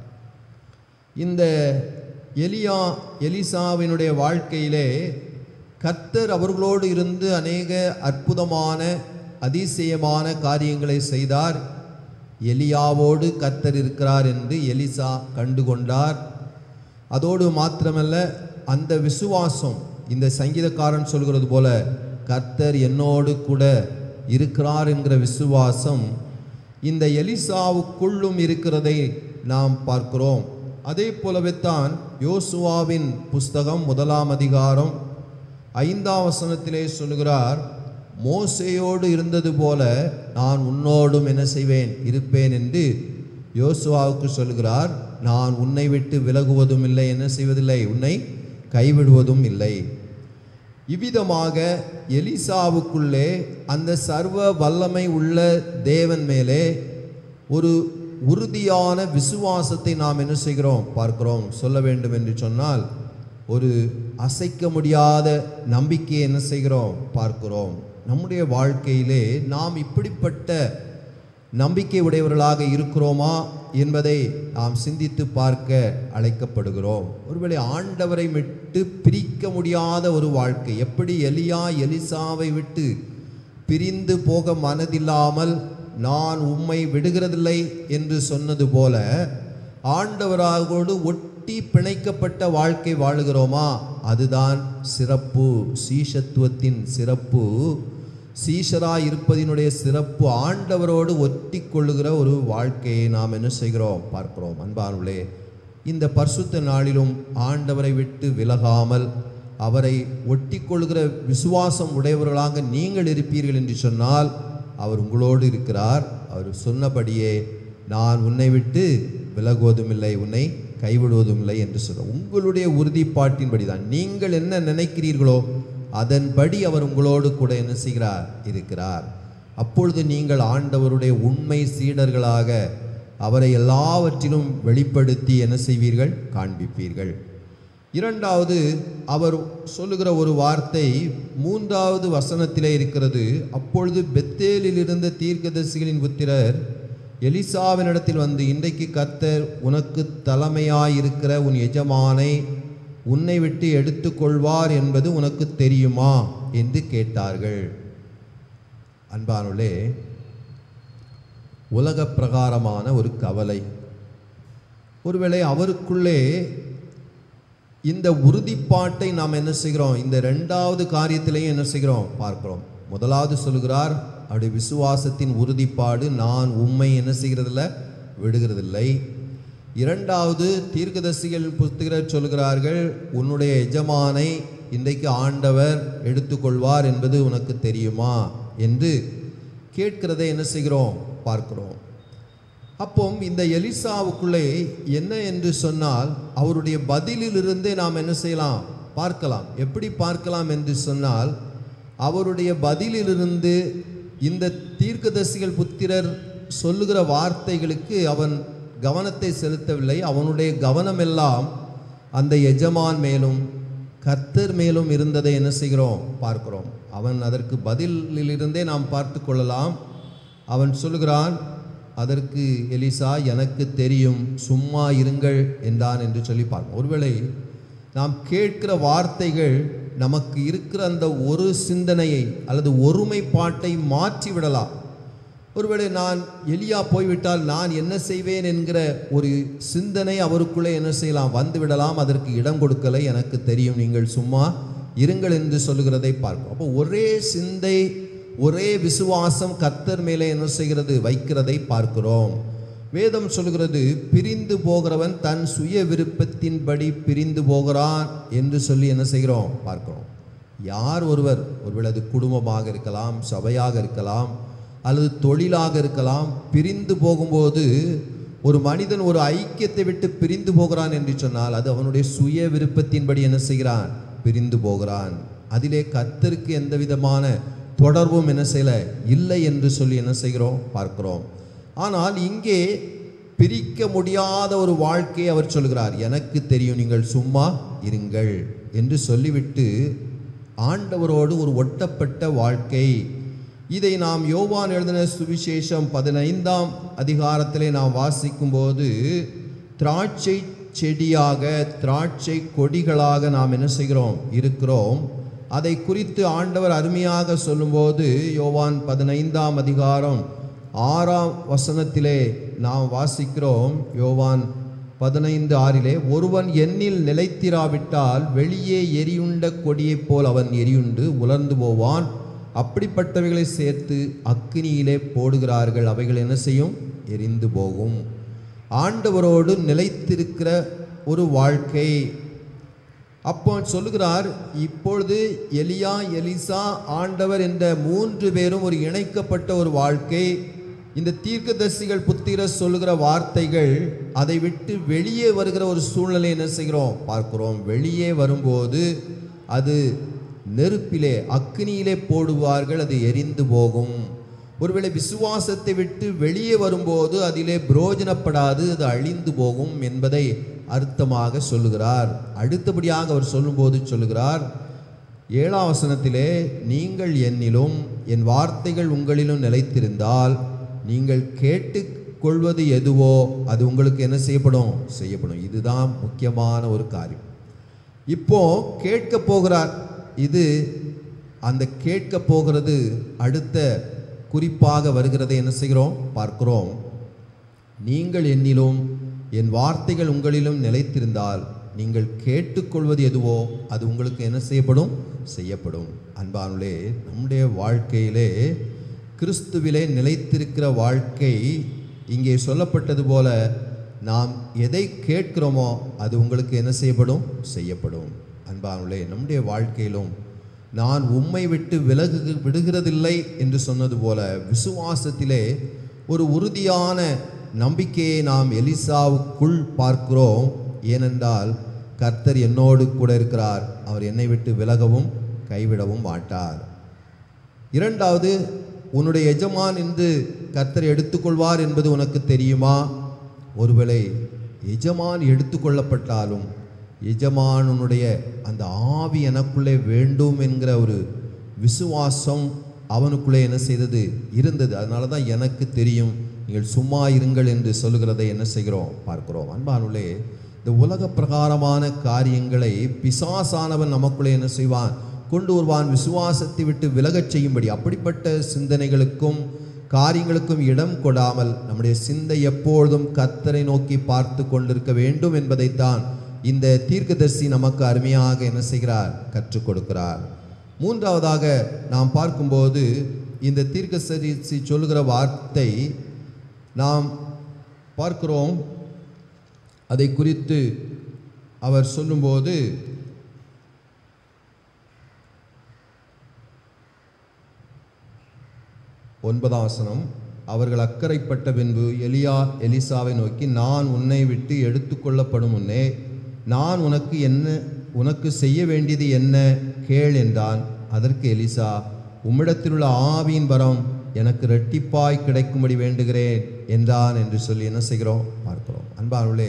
[SPEAKER 1] இந்த எலியா எலிசாவினுடைய வாழ்க்கையிலே கர்த்தர் அவர்களோடு இருந்து அநேக அற்புதமான அதிசயமான காரியங்களை செய்தார் எலியாவோடு கர்த்தர் இருக்கிறார் என்று எலிசா கண்டுகொண்டார் அதோடு மாத்திரமல்ல அந்த விசுவாசம் இந்த சங்கீதக்காரன் சொல்கிறது போல கர்த்தர் என்னோடு கூட இருக்கிறார் என்கிற விசுவாசம் இந்த எலிசாவுக்குள்ளும் இருக்கிறதை நாம் பார்க்கிறோம் அதே போலவே தான் யோசுவாவின் புஸ்தகம் முதலாம் அதிகாரம் ஐந்தாம் வசனத்திலே சொல்லுகிறார் மோசேயோடு இருந்தது போல நான் உன்னோடும் என்ன செய்வேன் இருப்பேன் என்று யோசுவாவுக்கு சொல்கிறார் நான் உன்னை விட்டு விலகுவதும் இல்லை என்ன செய்வதில்லை உன்னை கைவிடுவதும் இல்லை இவ்விதமாக எலிசாவுக்குள்ளே அந்த சர்வ வல்லமை உள்ள தேவன் மேலே ஒரு உறுதியான விசுவாசத்தை நாம் என்ன செய்கிறோம் பார்க்கிறோம் சொல்ல வேண்டும் என்று சொன்னால் ஒரு அசைக்க முடியாத நம்பிக்கையை என்ன செய்கிறோம் பார்க்கிறோம் நம்முடைய வாழ்க்கையிலே நாம் இப்படிப்பட்ட நம்பிக்கை உடையவர்களாக இருக்கிறோமா என்பதை நாம் சிந்தித்து பார்க்க அழைக்கப்படுகிறோம் ஒருவேளை ஆண்டவரை விட்டு பிரிக்க முடியாத ஒரு வாழ்க்கை எப்படி எலியா எலிசாவை விட்டு பிரிந்து போக மனதில்லாமல் நான் உம்மை விடுகிறதில்லை என்று சொன்னது போல ஆண்டவராகோடு ஒட்டி பிணைக்கப்பட்ட வாழ்க்கை வாழுகிறோமா அதுதான் சிறப்பு சீஷத்துவத்தின் சிறப்பு சீஷராய் இருப்பதினுடைய சிறப்பு ஆண்டவரோடு ஒட்டி கொள்ளுகிற ஒரு வாழ்க்கையை நாம் என்ன செய்கிறோம் பார்க்கிறோம் அன்பானுள்ளே இந்த பரிசுத்த நாளிலும் ஆண்டவரை விட்டு விலகாமல் அவரை ஒட்டி கொள்ளுகிற விசுவாசம் உடையவர்களாக நீங்கள் இருப்பீர்கள் என்று சொன்னால் அவர் உங்களோடு இருக்கிறார் அவர் சொன்னபடியே நான் உன்னை விட்டு விலகுவதும் இல்லை உன்னை கைவிடுவதும் இல்லை என்று சொல்ற உங்களுடைய உறுதிப்பாட்டின்படி தான் நீங்கள் என்ன நினைக்கிறீர்களோ அதன்படி அவர் உங்களோடு கூட என்ன செய்கிறார் இருக்கிறார் அப்பொழுது நீங்கள் ஆண்டவருடைய உண்மை சீடர்களாக அவரை எல்லாவற்றிலும் வெளிப்படுத்தி என்ன செய்வீர்கள் காண்பிப்பீர்கள் இரண்டாவது அவர் சொல்லுகிற ஒரு வார்த்தை மூன்றாவது வசனத்திலே இருக்கிறது அப்பொழுது பெத்தேலில் இருந்த தீர்க்கதரிசிகளின் புத்திரர் எலிசாவினிடத்தில் வந்து இன்றைக்கு கர்த்தர் உனக்கு தலைமையாயிருக்கிற உன் எஜமானை உன்னை விட்டு எடுத்துக்கொள்வார் என்பது உனக்கு தெரியுமா என்று கேட்டார்கள் அன்பானுள்ளே உலக பிரகாரமான ஒரு கவலை ஒருவேளை அவருக்குள்ளே இந்த உறுதிப்பாட்டை நாம் என்ன செய்கிறோம் இந்த ரெண்டாவது காரியத்திலையும் என்ன செய்கிறோம் பார்க்கிறோம் முதலாவது சொல்கிறார் அவருடைய விசுவாசத்தின் உறுதிப்பாடு நான் உண்மை என்ன செய்கிறதில்ல விடுகிறதில்லை இரண்டாவது தீர்க்கதரிசிகள் புஸ்தகர் சொல்கிறார்கள் உன்னுடைய எஜமானை இன்றைக்கு ஆண்டவர் எடுத்துக்கொள்வார் என்பது உனக்கு தெரியுமா என்று கேட்கிறதை என்ன செய்கிறோம் பார்க்கிறோம் அப்போ இந்த எலிசாவுக்குள்ளே என்ன என்று சொன்னால் அவருடைய பதிலிலிருந்தே நாம் என்ன செய்யலாம் பார்க்கலாம் எப்படி பார்க்கலாம் என்று சொன்னால் அவருடைய பதிலிலிருந்து இந்த தீர்க்கதரிசிகள் புத்திரர் சொல்லுகிற வார்த்தைகளுக்கு அவன் கவனத்தை செலுத்தவில்லை அவனுடைய கவனமெல்லாம் அந்த எஜமான் மேலும் கர்த்தர் மேலும் இருந்ததை என்ன செய்கிறோம் பார்க்கிறோம் அவன் அதற்கு பதிலிலிருந்தே நாம் பார்த்து கொள்ளலாம் அவன் சொல்லுகிறான் அதற்கு எலிசா எனக்கு தெரியும் சும்மா இருங்கள் என்றான் என்று சொல்லி பார்ப்போம் ஒருவேளை நாம் கேட்கிற வார்த்தைகள் நமக்கு இருக்கிற அந்த ஒரு சிந்தனையை அல்லது ஒருமைப்பாட்டை மாற்றி விடலாம் ஒருவேளை நான் எலியா போய்விட்டால் நான் என்ன செய்வேன் என்கிற ஒரு சிந்தனை அவருக்குள்ளே என்ன செய்யலாம் வந்து விடலாம் அதற்கு இடம் கொடுக்கலை எனக்கு தெரியும் நீங்கள் சும்மா இருங்கள் என்று சொல்லுகிறதை பார்க்கிறோம் அப்போ ஒரே சிந்தை ஒரே விசுவாசம் கர்த்தர் மேலே என்ன செய்கிறது வைக்கிறதை பார்க்கிறோம் வேதம் சொல்கிறது பிரிந்து போகிறவன் தன் சுய விருப்பத்தின்படி பிரிந்து போகிறான் என்று சொல்லி என்ன செய்கிறோம் பார்க்கிறோம் யார் ஒருவர் ஒருவேளை அது குடும்பமாக இருக்கலாம் சபையாக இருக்கலாம் அல்லது தொழிலாக இருக்கலாம் பிரிந்து போகும்போது ஒரு மனிதன் ஒரு ஐக்கியத்தை விட்டு பிரிந்து போகிறான் என்று சொன்னால் அது அவனுடைய சுய விருப்பத்தின்படி என்ன செய்கிறான் பிரிந்து போகிறான் அதிலே கர்த்தருக்கு எந்த விதமான தொடர்பும் என்ன செய்யல இல்லை என்று சொல்லி என்ன செய்கிறோம் பார்க்கிறோம் ஆனால் இங்கே பிரிக்க முடியாத ஒரு வாழ்க்கையை அவர் சொல்கிறார் எனக்கு தெரியும் நீங்கள் சும்மா இருங்கள் என்று சொல்லிவிட்டு ஆண்டவரோடு ஒரு ஒட்டப்பட்ட வாழ்க்கை இதை நாம் யோவான் எழுதின சுவிசேஷம் பதினைந்தாம் அதிகாரத்திலே நாம் வாசிக்கும்போது திராட்சை செடியாக திராட்சை கொடிகளாக நாம் என்ன செய்கிறோம் இருக்கிறோம் அதை குறித்து ஆண்டவர் அருமையாக சொல்லும்போது யோவான் பதினைந்தாம் அதிகாரம் ஆறாம் வசனத்திலே நாம் வாசிக்கிறோம் யோவான் பதினைந்து ஆறிலே ஒருவன் எண்ணில் நிலைத்திராவிட்டால் வெளியே எரியுண்ட கொடியைப் போல் அவன் எரியுண்டு உலர்ந்து போவான் அப்படிப்பட்டவைகளை சேர்த்து அக்கினியிலே போடுகிறார்கள் அவைகள் என்ன செய்யும் எரிந்து போகும் ஆண்டவரோடு நிலைத்திருக்கிற ஒரு வாழ்க்கை அப்போ சொல்லுகிறார் இப்பொழுது எலியா எலிசா ஆண்டவர் என்ற மூன்று பேரும் ஒரு இணைக்கப்பட்ட ஒரு வாழ்க்கை இந்த தீர்க்கதரிசிகள் புத்திர சொல்லுகிற வார்த்தைகள் அதை விட்டு வெளியே வருகிற ஒரு சூழ்நிலை என்ன செய்கிறோம் பார்க்கிறோம் வெளியே வரும்போது அது நெருப்பிலே அக்னியிலே போடுவார்கள் அது எரிந்து போகும் ஒருவேளை விசுவாசத்தை விட்டு வெளியே வரும்போது அதிலே பிரயோஜனப்படாது அது அழிந்து போகும் என்பதை அர்த்தமாக சொல்லுகிறார் அடுத்தபடியாக அவர் சொல்லும்போது சொல்லுகிறார் ஏழாம் வசனத்திலே நீங்கள் என்னிலும் என் வார்த்தைகள் உங்களிலும் நிலைத்திருந்தால் நீங்கள் கேட்டுக்கொள்வது எதுவோ அது உங்களுக்கு என்ன செய்யப்படும் செய்யப்படும் இதுதான் முக்கியமான ஒரு காரியம் இப்போ கேட்க போகிறார் இது அந்த கேட்க போகிறது அடுத்த குறிப்பாக வருகிறதை என்ன செய்கிறோம் பார்க்கிறோம் நீங்கள் என்னிலும் என் வார்த்தைகள் உங்களிலும் நிலைத்திருந்தால் நீங்கள் கேட்டுக்கொள்வது எதுவோ அது உங்களுக்கு என்ன செய்யப்படும் செய்யப்படும் அன்பானுலே நம்முடைய வாழ்க்கையிலே கிறிஸ்துவிலே நிலைத்திருக்கிற வாழ்க்கை இங்கே சொல்லப்பட்டது போல நாம் எதை கேட்கிறோமோ அது உங்களுக்கு என்ன செய்யப்படும் செய்யப்படும் அன்பானுலே நம்முடைய வாழ்க்கையிலும் நான் உம்மை விட்டு விலகு விடுகிறதில்லை என்று சொன்னது போல விசுவாசத்திலே ஒரு உறுதியான நம்பிக்கையை நாம் எலிசாவுக்குள் பார்க்கிறோம் ஏனென்றால் கர்த்தர் என்னோடு கூட இருக்கிறார் அவர் என்னை விட்டு விலகவும் கைவிடவும் மாட்டார் இரண்டாவது உன்னுடைய எஜமான் என்று கர்த்தர் எடுத்துக்கொள்வார் என்பது உனக்கு தெரியுமா ஒருவேளை எஜமான் எடுத்துக்கொள்ளப்பட்டாலும் எஜமானுடைய அந்த ஆவி எனக்குள்ளே வேண்டும் என்கிற ஒரு விசுவாசம் அவனுக்குள்ளே என்ன செய்தது இருந்தது அதனால தான் எனக்கு தெரியும் நீங்கள் சும்மா இருங்கள் என்று சொல்லுகிறதை என்ன செய்கிறோம் பார்க்கிறோம் அன்பானுள்ளே இந்த உலக பிரகாரமான காரியங்களை பிசாசானவன் நமக்குள்ளே என்ன செய்வான் கொண்டு வருவான் விசுவாசத்தை விட்டு விலகச் செய்யும்படி அப்படிப்பட்ட சிந்தனைகளுக்கும் காரியங்களுக்கும் இடம் கொடாமல் நம்முடைய சிந்தை எப்பொழுதும் கர்த்தரை நோக்கி பார்த்து கொண்டிருக்க வேண்டும் என்பதைத்தான் இந்த தீர்க்கதரிசி நமக்கு அருமையாக என்ன செய்கிறார் கற்றுக் கொடுக்கிறார் மூன்றாவதாக நாம் பார்க்கும்போது இந்த தீர்க்கதரிசி சொல்லுகிற வார்த்தை நாம் பார்க்கிறோம் அதை குறித்து அவர் சொல்லும்போது ஒன்பதாம் வசனம் அவர்கள் அக்கறைப்பட்ட பின்பு எலியா எலிசாவை நோக்கி நான் உன்னை விட்டு எடுத்துக்கொள்ளப்படும் முன்னே நான் உனக்கு என்ன உனக்கு செய்ய வேண்டியது என்ன கேள் என்றான் அதற்கு எலிசா உம்மிடத்திலுள்ள ஆவியின் வரம் எனக்கு ரெட்டிப்பாய் கிடைக்கும்படி வேண்டுகிறேன் என்றான் என்று சொல்லி என்ன செய்கிறோம் பார்க்கிறோம் அன்பானுள்ளே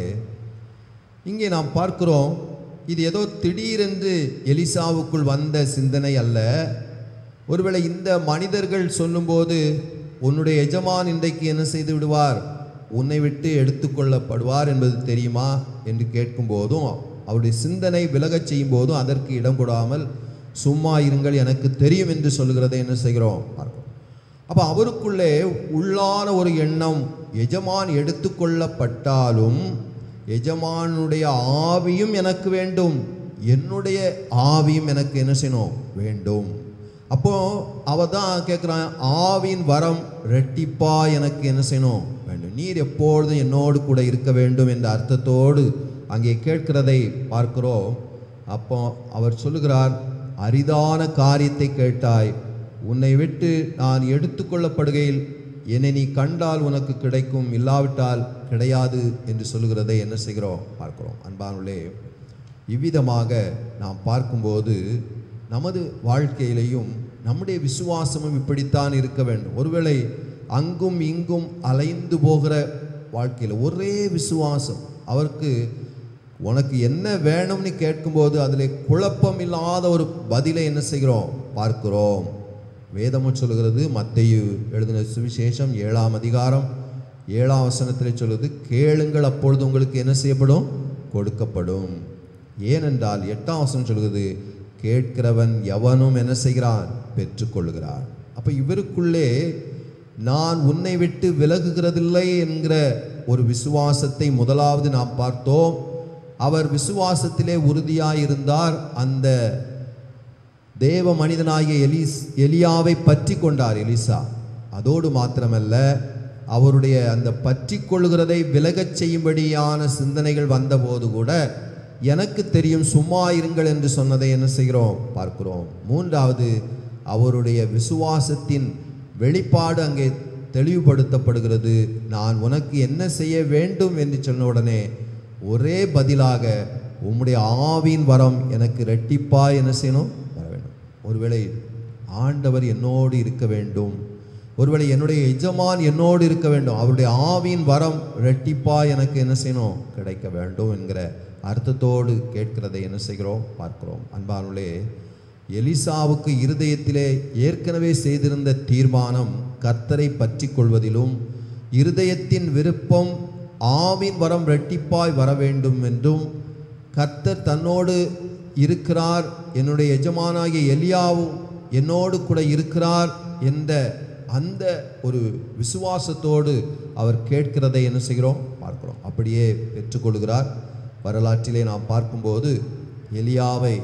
[SPEAKER 1] இங்கே நாம் பார்க்கிறோம் இது ஏதோ திடீரென்று எலிசாவுக்குள் வந்த சிந்தனை அல்ல ஒருவேளை இந்த மனிதர்கள் சொல்லும்போது உன்னுடைய எஜமான் இன்றைக்கு என்ன செய்து விடுவார் உன்னை விட்டு எடுத்துக்கொள்ளப்படுவார் என்பது தெரியுமா என்று கேட்கும் போதும் அவருடைய சிந்தனை விலகச் செய்யும் போதும் அதற்கு இடம் கொடாமல் சும்மா இருங்கள் எனக்கு தெரியும் என்று சொல்லுகிறதை என்ன செய்கிறோம் பார்க்கிறோம் அப்போ அவருக்குள்ளே உள்ளான ஒரு எண்ணம் எஜமான் எடுத்துக்கொள்ளப்பட்டாலும் எஜமானுடைய ஆவியும் எனக்கு வேண்டும் என்னுடைய ஆவியும் எனக்கு என்ன செய்யணும் வேண்டும் அப்போ அவ தான் கேட்குறான் ஆவியின் வரம் ரெட்டிப்பா எனக்கு என்ன செய்யணும் வேண்டும் நீர் எப்பொழுதும் என்னோடு கூட இருக்க வேண்டும் என்ற அர்த்தத்தோடு அங்கே கேட்கிறதை பார்க்கிறோம் அப்போ அவர் சொல்லுகிறார் அரிதான காரியத்தை கேட்டாய் உன்னை விட்டு நான் எடுத்துக்கொள்ளப்படுகையில் என்னை நீ கண்டால் உனக்கு கிடைக்கும் இல்லாவிட்டால் கிடையாது என்று சொல்லுகிறதை என்ன செய்கிறோம் பார்க்கிறோம் அன்பானுள்ளே இவ்விதமாக நாம் பார்க்கும்போது நமது வாழ்க்கையிலையும் நம்முடைய விசுவாசமும் இப்படித்தான் இருக்க வேண்டும் ஒருவேளை அங்கும் இங்கும் அலைந்து போகிற வாழ்க்கையில் ஒரே விசுவாசம் அவருக்கு உனக்கு என்ன வேணும்னு கேட்கும்போது அதில் குழப்பம் இல்லாத ஒரு பதிலை என்ன செய்கிறோம் பார்க்கிறோம் வேதமும் சொல்லுகிறது மத்தையு எழுதின சுவிசேஷம் ஏழாம் அதிகாரம் ஏழாம் வசனத்தில் சொல்லுது கேளுங்கள் அப்பொழுது உங்களுக்கு என்ன செய்யப்படும் கொடுக்கப்படும் ஏனென்றால் எட்டாம் வசனம் சொல்லுகிறது கேட்கிறவன் எவனும் என்ன செய்கிறான் பெற்றுக்கொள்கிறான் அப்போ இவருக்குள்ளே நான் உன்னை விட்டு விலகுகிறதில்லை என்கிற ஒரு விசுவாசத்தை முதலாவது நாம் பார்த்தோம் அவர் விசுவாசத்திலே உறுதியாயிருந்தார் அந்த தேவ மனிதனாகிய எலிஸ் எலியாவை பற்றி கொண்டார் எலிசா அதோடு மாத்திரமல்ல அவருடைய அந்த பற்றி கொள்கிறதை விலகச் செய்யும்படியான சிந்தனைகள் வந்தபோது கூட எனக்கு தெரியும் சும்மா இருங்கள் என்று சொன்னதை என்ன செய்கிறோம் பார்க்கிறோம் மூன்றாவது அவருடைய விசுவாசத்தின் வெளிப்பாடு அங்கே தெளிவுபடுத்தப்படுகிறது நான் உனக்கு என்ன செய்ய வேண்டும் என்று சொன்ன உடனே ஒரே பதிலாக உம்முடைய ஆவின் வரம் எனக்கு ரெட்டிப்பா என்ன செய்யணும் வர வேண்டும் ஒருவேளை ஆண்டவர் என்னோடு இருக்க வேண்டும் ஒருவேளை என்னுடைய எஜமான் என்னோடு இருக்க வேண்டும் அவருடைய ஆவியின் வரம் ரெட்டிப்பா எனக்கு என்ன செய்யணும் கிடைக்க வேண்டும் என்கிற அர்த்தத்தோடு கேட்கிறதை என்ன செய்கிறோம் பார்க்கிறோம் அன்பானுள்ளே எலிசாவுக்கு இருதயத்திலே ஏற்கனவே செய்திருந்த தீர்மானம் கர்த்தரை பற்றி கொள்வதிலும் இருதயத்தின் விருப்பம் ஆவின் வரம் ரெட்டிப்பாய் வர வேண்டும் என்றும் கர்த்தர் தன்னோடு இருக்கிறார் என்னுடைய எஜமானாகிய எலியாவும் என்னோடு கூட இருக்கிறார் என்ற அந்த ஒரு விசுவாசத்தோடு அவர் கேட்கிறதை என்ன செய்கிறோம் பார்க்கிறோம் அப்படியே பெற்றுக்கொள்கிறார் வரலாற்றிலே நாம் பார்க்கும்போது எலியாவை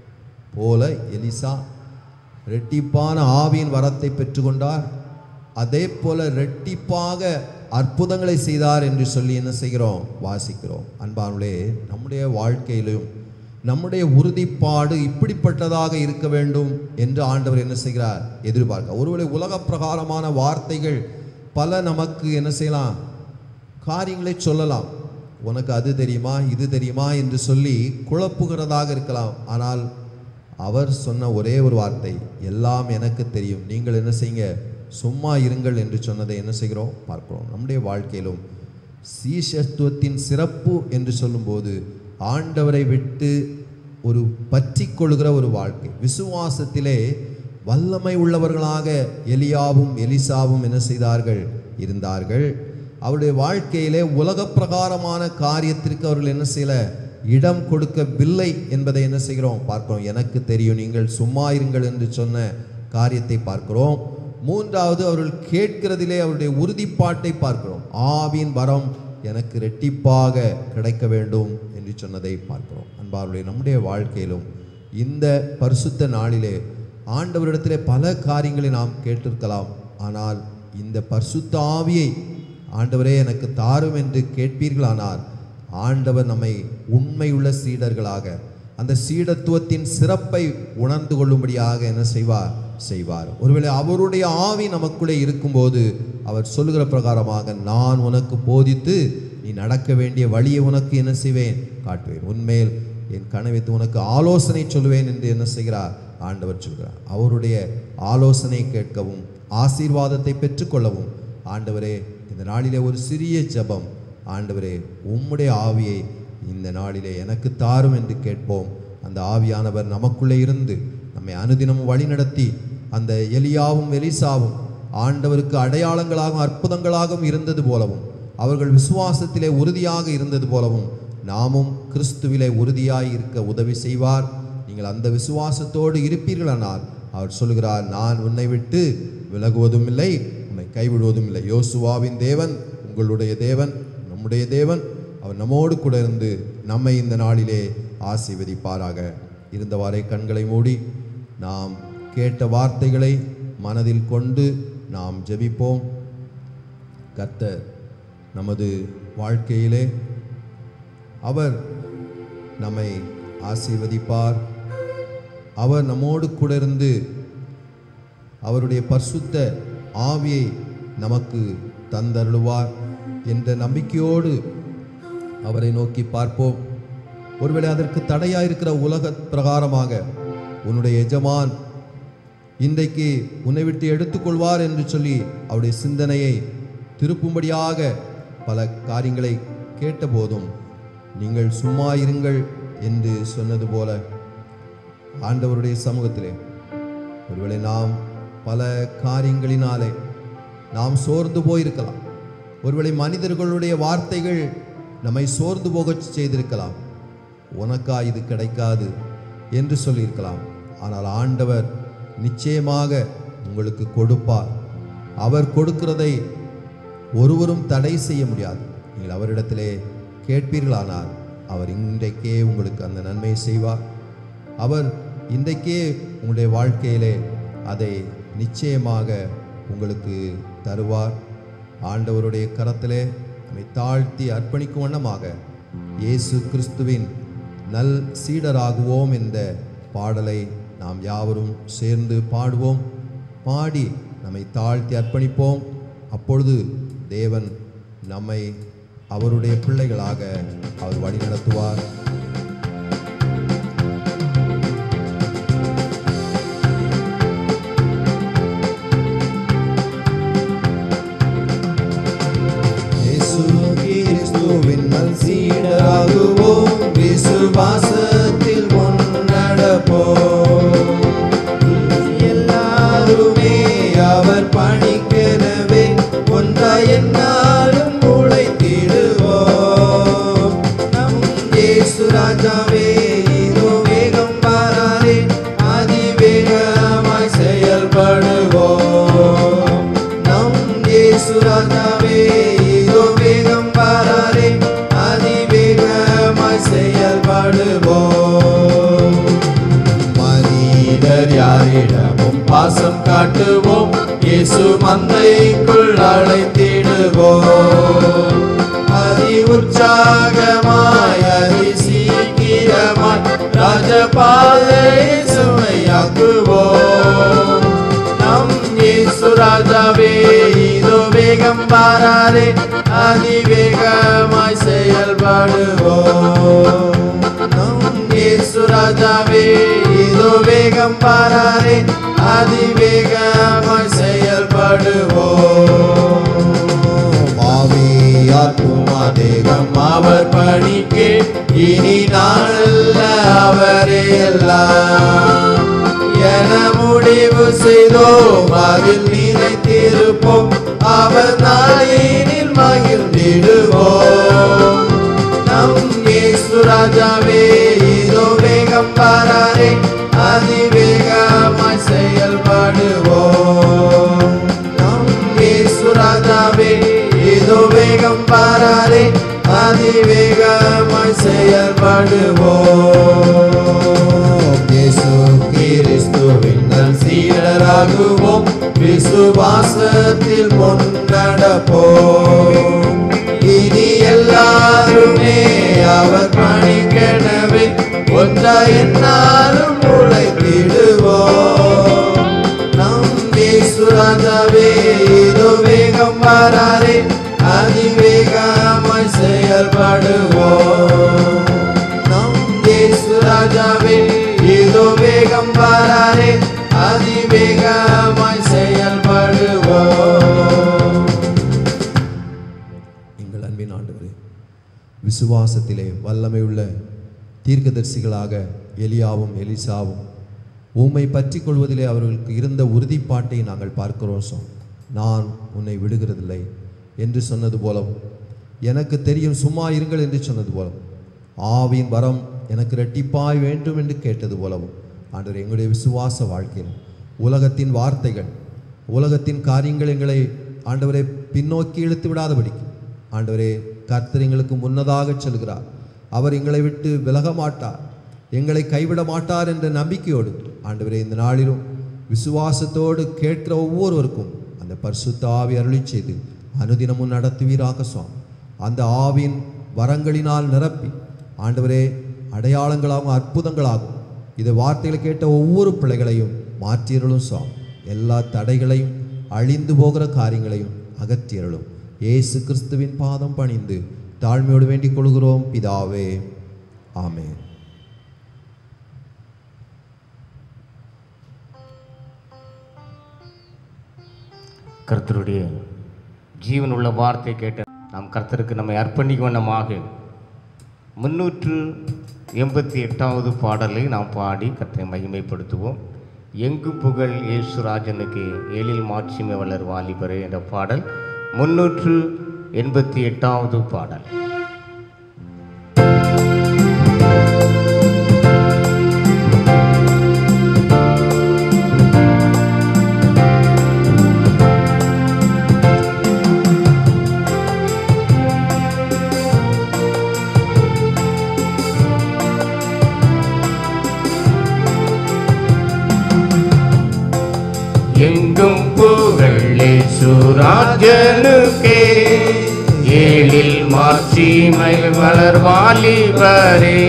[SPEAKER 1] போல எலிசா ரெட்டிப்பான ஆவியின் வரத்தை பெற்றுக்கொண்டார் அதே போல ரெட்டிப்பாக அற்புதங்களை செய்தார் என்று சொல்லி என்ன செய்கிறோம் வாசிக்கிறோம் அன்பானுளே நம்முடைய வாழ்க்கையிலும் நம்முடைய உறுதிப்பாடு இப்படிப்பட்டதாக இருக்க வேண்டும் என்று ஆண்டவர் என்ன செய்கிறார் எதிர்பார்க்க ஒருவேளை உலக பிரகாரமான வார்த்தைகள் பல நமக்கு என்ன செய்யலாம் காரியங்களை சொல்லலாம் உனக்கு அது தெரியுமா இது தெரியுமா என்று சொல்லி குழப்புகிறதாக இருக்கலாம் ஆனால் அவர் சொன்ன ஒரே ஒரு வார்த்தை எல்லாம் எனக்கு தெரியும் நீங்கள் என்ன செய்யுங்க சும்மா இருங்கள் என்று சொன்னதை என்ன செய்கிறோம் பார்க்கிறோம் நம்முடைய வாழ்க்கையிலும் சீஷத்துவத்தின் சிறப்பு என்று சொல்லும்போது ஆண்டவரை விட்டு ஒரு பற்றி கொள்கிற ஒரு வாழ்க்கை விசுவாசத்திலே வல்லமை உள்ளவர்களாக எலியாவும் எலிசாவும் என்ன செய்தார்கள் இருந்தார்கள் அவருடைய வாழ்க்கையிலே உலக பிரகாரமான காரியத்திற்கு அவர்கள் என்ன செய்யல இடம் கொடுக்கவில்லை என்பதை என்ன செய்கிறோம் பார்க்கிறோம் எனக்கு தெரியும் நீங்கள் சும்மா இருங்கள் என்று சொன்ன காரியத்தை பார்க்கிறோம் மூன்றாவது அவர்கள் கேட்கிறதிலே அவருடைய உறுதிப்பாட்டை பார்க்கிறோம் ஆவின் வரம் எனக்கு ரெட்டிப்பாக கிடைக்க வேண்டும் என்று சொன்னதை பார்க்கிறோம் அன்பாருடைய நம்முடைய வாழ்க்கையிலும் இந்த பரிசுத்த நாளிலே ஆண்டவரிடத்திலே பல காரியங்களை நாம் கேட்டிருக்கலாம் ஆனால் இந்த பரிசுத்த ஆவியை ஆண்டவரே எனக்கு தாரும் என்று கேட்பீர்களானால் ஆண்டவர் நம்மை உண்மையுள்ள சீடர்களாக அந்த சீடத்துவத்தின் சிறப்பை உணர்ந்து கொள்ளும்படியாக என்ன செய்வார் செய்வார் ஒருவேளை அவருடைய ஆவி நமக்குள்ளே இருக்கும்போது அவர் சொல்லுகிற பிரகாரமாக நான் உனக்கு போதித்து நீ நடக்க வேண்டிய வழியை உனக்கு என்ன செய்வேன் காட்டுவேன் உண்மையில் என் கனவித்து உனக்கு ஆலோசனை சொல்லுவேன் என்று என்ன செய்கிறார் ஆண்டவர் சொல்கிறார் அவருடைய ஆலோசனை கேட்கவும் ஆசீர்வாதத்தை பெற்றுக்கொள்ளவும் ஆண்டவரே இந்த நாளிலே ஒரு சிறிய ஜெபம் ஆண்டவரே உம்முடைய ஆவியை இந்த நாளிலே எனக்கு தாரும் என்று கேட்போம் அந்த ஆவியானவர் நமக்குள்ளே இருந்து நம்மை அனுதினமும் வழிநடத்தி அந்த எலியாவும் எலிசாவும் ஆண்டவருக்கு அடையாளங்களாகவும் அற்புதங்களாகவும் இருந்தது போலவும் அவர்கள் விசுவாசத்திலே உறுதியாக இருந்தது போலவும் நாமும் கிறிஸ்துவிலே உறுதியாய் இருக்க உதவி செய்வார் நீங்கள் அந்த விசுவாசத்தோடு இருப்பீர்களானால் அவர் சொல்கிறார் நான் உன்னை விட்டு விலகுவதும் இல்லை உன்னை கைவிடுவதும் இல்லை யோசுவாவின் தேவன் உங்களுடைய தேவன் நம்முடைய தேவன் அவர் நம்மோடு கூட இருந்து நம்மை இந்த நாளிலே ஆசீர்வதிப்பாராக இருந்தவாறே கண்களை மூடி நாம் கேட்ட வார்த்தைகளை மனதில் கொண்டு நாம் ஜெபிப்போம் கர்த்தர் நமது வாழ்க்கையிலே அவர் நம்மை ஆசீர்வதிப்பார் அவர் நம்மோடு கூட இருந்து அவருடைய பரிசுத்த ஆவியை நமக்கு தந்தருளுவார் என்ற நம்பிக்கையோடு அவரை நோக்கி பார்ப்போம் ஒருவேளை அதற்கு தடையாக இருக்கிற உலக பிரகாரமாக உன்னுடைய எஜமான் இன்றைக்கு உன்னை விட்டு எடுத்துக்கொள்வார் என்று சொல்லி அவருடைய சிந்தனையை திருப்பும்படியாக பல காரியங்களை கேட்டபோதும் நீங்கள் சும்மா இருங்கள் என்று சொன்னது போல ஆண்டவருடைய சமூகத்திலே ஒருவேளை நாம் பல காரியங்களினாலே நாம் சோர்ந்து போயிருக்கலாம் ஒருவேளை மனிதர்களுடைய வார்த்தைகள் நம்மை சோர்ந்து போகச் செய்திருக்கலாம் உனக்கா இது கிடைக்காது என்று சொல்லியிருக்கலாம் ஆனால் ஆண்டவர் நிச்சயமாக உங்களுக்கு கொடுப்பார் அவர் கொடுக்கிறதை ஒருவரும் தடை செய்ய முடியாது நீங்கள் அவரிடத்திலே கேட்பீர்களானால் அவர் இன்றைக்கே உங்களுக்கு அந்த நன்மை செய்வார் அவர் இன்றைக்கே உங்களுடைய வாழ்க்கையிலே அதை நிச்சயமாக உங்களுக்கு தருவார் ஆண்டவருடைய கரத்திலே நம்மை தாழ்த்தி அர்ப்பணிக்கும் வண்ணமாக இயேசு கிறிஸ்துவின் நல் சீடராகுவோம் என்ற பாடலை நாம் யாவரும் சேர்ந்து பாடுவோம் பாடி நம்மை தாழ்த்தி அர்ப்பணிப்போம் அப்பொழுது தேவன் நம்மை அவருடைய பிள்ளைகளாக அவர் வழிநடத்துவார் இயேசு கிறிஸ்துவின் நல்சீடராகுவோம் விசுவாசத்தில் முன்னடப்போம் எல்லாருமே அவர் பணிக்கெனவே ஒன்றாய் என்னாலும் உழைத்திடுவோம் நம் இயேசு ராஜாவே இதோ வேகம் பாராரே அதிவேகமாய் செயல்படுவோம் நம் இயேசு ராஜாவே இதோ வேகம் பாராரே அதிவேகமாய் செயல்படுவோம் மனிதர் யாரிடமும் பாசம் காட்டுவோம் இயேசு மந்தைக்குள் அழைத்திடுவோம் அதி உற்சாகமாய் அதி சீக்கிரமாய் ராஜபாதை சுமையாக்குவோம் நம் இயேசு ராஜாவே இதோ வேகம் பாராரே அதிவேகமாய் செயல்படுவோம் நம் இயேசு ராஜாவே இதோ வேகம் பாராரே அதிவேகமாய் செயல்படுவோம் ஆவியாத்மா தேகம் அவர் பணிக்கே இனி நாளல்ல அவரே எல்லாம் என முடிவு செய்தோம் அதில் நினைத்திருப்போம் அவர் நாளினில் மகிழ்ந்திடுவோம் நம் இயேசு ராஜாவே இதோ வேகம் பாராரே அதிவேகமாய் செயல்படுவோம் நம் இயேசு ராஜாவே இதோ வேகம் பாராரே அதிவேகமாய் செயல்படுவோம் இயேசு கிறிஸ்துவின் நல் சீடராகுவோம் விசுவாசத்தில் முன்னடப்போம் இனி எல்லாருமே அவர் பணிக்கெனவே ஒன்றா என்னாலும் உழைத்திடுவோம் நம் இயேசு ராஜாவே இதோ வேகம் வராரே அதிவேகமாய் செயல்படுவோம் நம் இயேசு ராஜாவே இதோ வேகம் வராரே அதிவேகமாய் செயல்படுவோம் எங்கள் அன்பின் ஆண்டவரே விசுவாசத்திலே வல்லமையுள்ள தீர்க்கதரிசிகளாக எலியாவும் எலிசாவும் உம்மை பற்றி கொள்வதிலே அவர்களுக்கு இருந்த உறுதிப்பாட்டை நாங்கள் பார்க்கிறோம் சுவாமி. நான் உன்னை விடுகிறதில்லை என்று சொன்னது போலவும் எனக்கு தெரியும் சும்மா இருங்கள் என்று சொன்னது போலவும் ஆவியின் வரம் எனக்கு இரட்டிப்பாய் வேண்டும் என்று கேட்டது போலவும் ஆண்டவர் எங்களுடைய விசுவாச வாழ்க்கையில் உலகத்தின் வார்த்தைகள் உலகத்தின் காரியங்கள் எங்களை ஆண்டவரை பின்னோக்கி இழுத்து விடாதபடிக்கு ஆண்டவரே கர்த்தர் எங்களுக்கு முன்னதாக செல்கிறார் அவர் எங்களை விட்டு விலக மாட்டார் எங்களை கைவிட மாட்டார் என்ற நம்பிக்கையோடு ஆண்டவரே இந்த நாளிலும் விசுவாசத்தோடு கேட்கிற ஒவ்வொருவருக்கும் அந்த பரிசுத்த ஆவி அருளி செய்து அனுதினமும் நடத்துவீராக சுவாமி அந்த ஆவின் வரங்களினால் நிரப்பி ஆண்டவரே அடையாளங்களாகவும் அற்புதங்களாகும் இதை வார்த்தைகளை கேட்ட ஒவ்வொரு பிள்ளைகளையும் மாற்றியருளும் சுவாமி எல்லா தடைகளையும் அழிந்து போகிற காரியங்களையும் அகற்றியருளும் இயேசு கிறிஸ்துவின் பாதம் பணிந்து தாழ்மையோடு வேண்டிக் கொள்கிறோம் பிதாவே ஆமென்
[SPEAKER 2] கர்த்தருடைய ஜீவனுள்ள வார்த்தை கேட்ட நாம் கர்த்தருக்கு நம்மை அர்ப்பணிக்கும் வண்ணமாக முன்னூற்று எண்பத்தி எட்டாவது பாடலை நாம் பாடி கர்த்தரை மகிமைப்படுத்துவோம் எங்கு புகழ் இயேசுராஜனுக்கு எழில் மாட்சிமை வளர் வாலிபரே என்ற பாடல் முன்னூற்று எண்பத்தி எட்டாவது பாடல் எங்கும் புகழே சுராஜனுக்கே ஏழில் மாட்சிமை வளர் வாலிபரே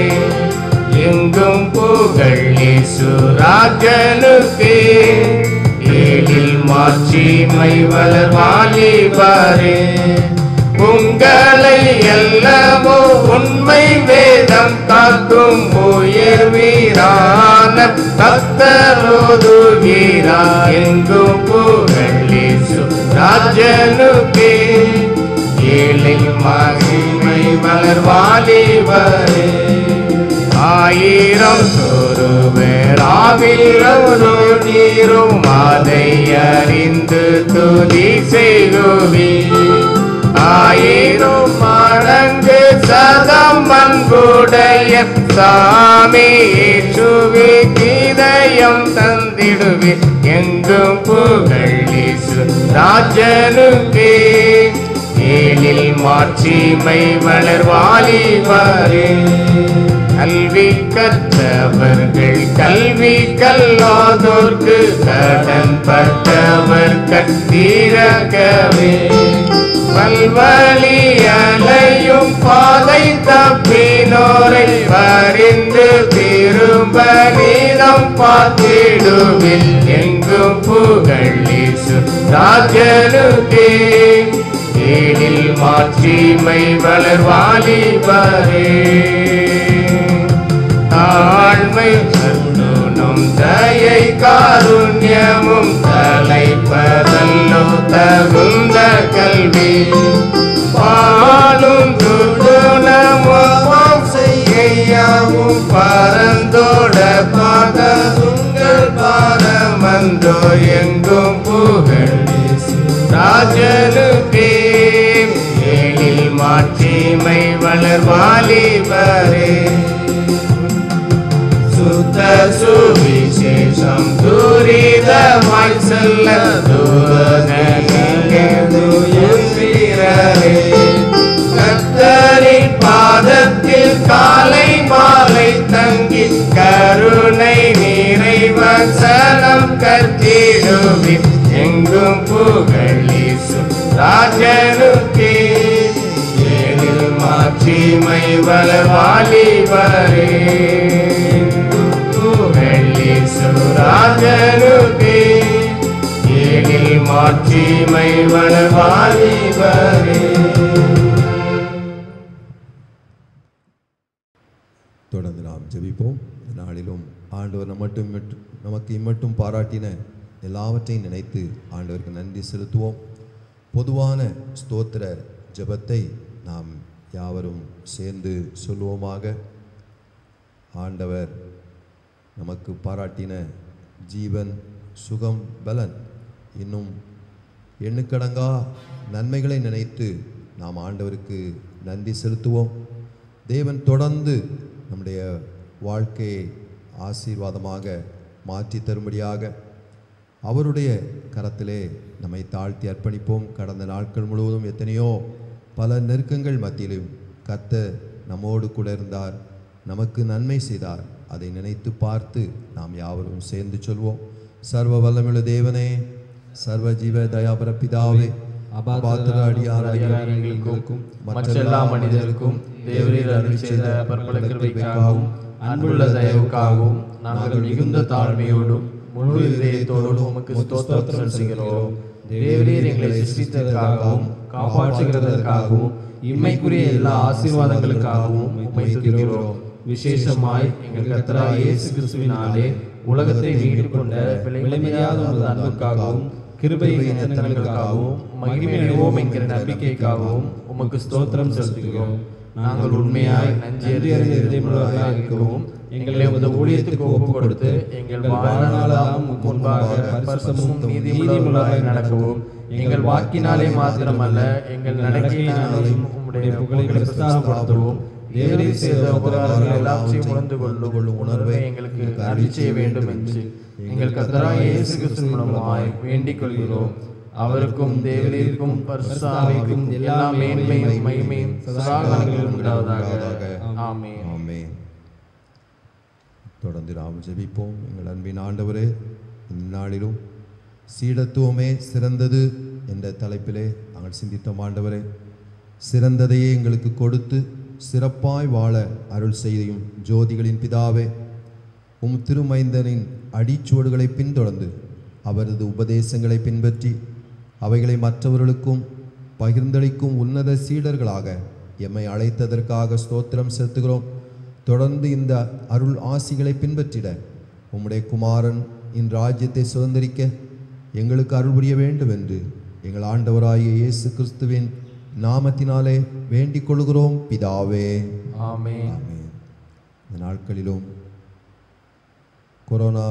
[SPEAKER 2] எங்கும் புகழே சுராஜனுக்கே ஏழில் மாட்சிமை வளர் வாலிபரே உங்களை எல்லாமோ உண்மை வேதம் காக்கும் உயர்வீரான பக்தரோதுவீரா எங்கும் புகழேசு ராஜனுக்கே ஏழை மகிமை வளர் வாலிபரே ஆயிரம் சொருவர் ஆவிரோ நீரும் அதை அறிந்து துதி செய்குவி ஆயிரம் மடங்கு சதம் அன்புடைய சாமி இயேசுவே இதயம் தந்திடுவே எங்கும் புகழீசு ராஜனுக்கே ஏழில் மாட்சிமை வளர் வாலிபரே கல்வி கற்றவர்கள் கல்வி கல்லாதோர்க்கு கடன் பட்டவர் கட்டீரகவே பல்வழி அலையும் பாதை தப்பினோரை பறிந்து திரும்ப நீதம் பார்த்திடுவில் எங்கும் புகழீசு ராஜனுக்கே ஏழில் மாட்சிமை வளர் வாலிபரே தாழ்மை சந்துணம் தயை காருண்யமும் தலைப்பதல்லோ தகுந்த கல்வி பாலும் துடுணமும் செய்யாவும் பரந்தோட பாத உங்கள் பாரமந்தோ எங்கும் புகழ் ராஜனுக்கே ஏழில் மாட்சிமை வளர் வாலிபரே சுத்த சுவிசேஷம் துரிதமாய் செல்ல தூரே கத்தரின் பாதத்தில் காலை மாலை தங்கி கருணை நிறைவசனம் கத்திடுவின் எங்கும் புகழீசு ராஜனுக்கே ஏழில் மாட்சிமை வளர் வாலிபரே புகழீசு ராஜனுக்கே ஏழில் மாட்சிமை வளர் வாலிபரே
[SPEAKER 1] தொடர்ந்து நாம் ஜெபிப்போம் இந்த நாளிலும் ஆண்டவர் நம்மட்டும் மட்டும் நமக்கு இம்மட்டும் பாராட்டின எல்லாவற்றையும் நினைத்து ஆண்டவருக்கு நன்றி செலுத்துவோம் பொதுவான ஸ்தோத்திர ஜெபத்தை நாம் யாவரும் சேர்ந்து சொல்லுவோமாக ஆண்டவர் நமக்கு பாராட்டின ஜீவன் சுகம் பலன் இன்னும் எண்ணுக்கடங்கா நன்மைகளை நினைத்து நாம் ஆண்டவருக்கு நன்றி செலுத்துவோம் தேவன் தொடர்ந்து நம்முடைய வாழ்க்கையை ஆசீர்வாதமாக மாற்றி தரும்படியாக அவருடைய கரத்திலே நம்மை தாழ்த்தி அர்ப்பணிப்போம் கடந்த நாட்கள் முழுவதும் எத்தனையோ பல நெருக்கங்கள் மத்தியிலும் கர்த்தர் நம்மோடு கூட இருந்தார் நமக்கு நன்மை செய்தார் அதை நினைத்து பார்த்து நாம் யாவரும் சேர்ந்து சொல்வோம் சர்வ வல்லமுள்ள தேவனே சர்வ ஜீவ தயாபர பிதாவே அபாத்திர அடியார்
[SPEAKER 3] எங்களுக்கும் மற்றெல்லா மனிதருக்கும் தேவரீர் அருள் செய்த பற்பல கிருபைக்காகவும் அன்புள்ள தயவுக்காகவும் நாங்கள் மிகுந்த தாழ்மையோடும் முழு இதயத்தோடும் உமக்கு ஸ்தோத்திரம் செய்கிறோம் தேவரீர் எங்களை சிருஷ்டித்ததற்காகவும் காப்பாற்றுகிறதற்காகவும் இம்மைக்குரிய எல்லா ஆசீர்வாதங்களுக்காகவும் உம்மை துதிக்கிறோம் விசேஷமாய் எங்கள் கர்த்தராகிய இயேசு கிறிஸ்துவினாலே உலகத்தை மீட்டுக் கொண்ட விலைமதியாத உமது அன்புக்காகவும் கிருபையின் எத்தனங்களுக்காகவும் மகிமை அடைவோம் என்கிற நம்பிக்கைக்காகவும் உமக்கு ஸ்தோத்திரம் செலுத்துகிறோம் நாங்கள் உண்மையாய் நன்றி அறிந்த இதயமுள்ளவர்களாக இருக்கவும் எங்களை உமது ஊழியத்துக்கு ஒப்பு கொடுத்து எங்கள் வாழ்நாளெல்லாம் உமக்கு முன்பாக பரிசுத்தமும் நீதியுள்ளவர்களாய் நடக்கவும் எங்கள் வாக்கினாலே மாத்திரமல்ல எங்கள் நடக்கையினாலேயும் உம்முடைய புகழை பிரஸ்தாபப்படுத்தவும் தேவரீர் செய்த உபகாரங்கள் எல்லாவற்றையும் உணர்ந்து கொள்ளும் உணர்வை எங்களுக்கு அருள் செய்ய வேண்டும் என்று எங்கள் கர்த்தராகிய இயேசு கிறிஸ்து மூலமாய் வேண்டிக் கொள்கிறோம் அவருக்கும் தேவரீருக்கும் பரிசுத்தாவிக்கும் எல்லா மேன்மையும் மகிமையும் சதாகாலங்களும் உண்டாவதாக ஆமென்
[SPEAKER 1] ஆமென் தொடர்ந்து நாம் ஜெபிப்போம் எங்கள் அன்பின் ஆண்டவரே இந்த நாளிலும் சீடத்துவமே சிறந்தது என்ற தலைப்பிலே நாங்கள் சிந்தித்தோம் ஆண்டவரே சிறந்ததையே எங்களுக்கு கொடுத்து சிறப்பாய் வாழ அருள் செய்யும் ஜோதிகளின் பிதாவே உம் திருமைந்தனின் அடிச்சுவடுகளை பின்தொடர்ந்து அவரது உபதேசங்களை பின்பற்றி அவைகளை மற்றவர்களுக்கும் பகிர்ந்தளிக்கும் உன்னத சீடர்களாக எம்மை அழைத்ததற்காக ஸ்தோத்திரம் செலுத்துகிறோம் தொடர்ந்து இந்த அருள் ஆசிகளை பின்பற்றிட உம்முடைய குமாரன் இன் ராஜ்யத்தை சுதந்திரிக்க எங்களுக்கு அருள் புரிய வேண்டும் என்று எங்கள் ஆண்டவராகிய இயேசு கிறிஸ்துவின் நாமத்தினாலே வேண்டிக் கொள்கிறோம் பிதாவே
[SPEAKER 3] ஆமென்
[SPEAKER 1] ஆமென். இந்த நாட்களிலும் கொரோனா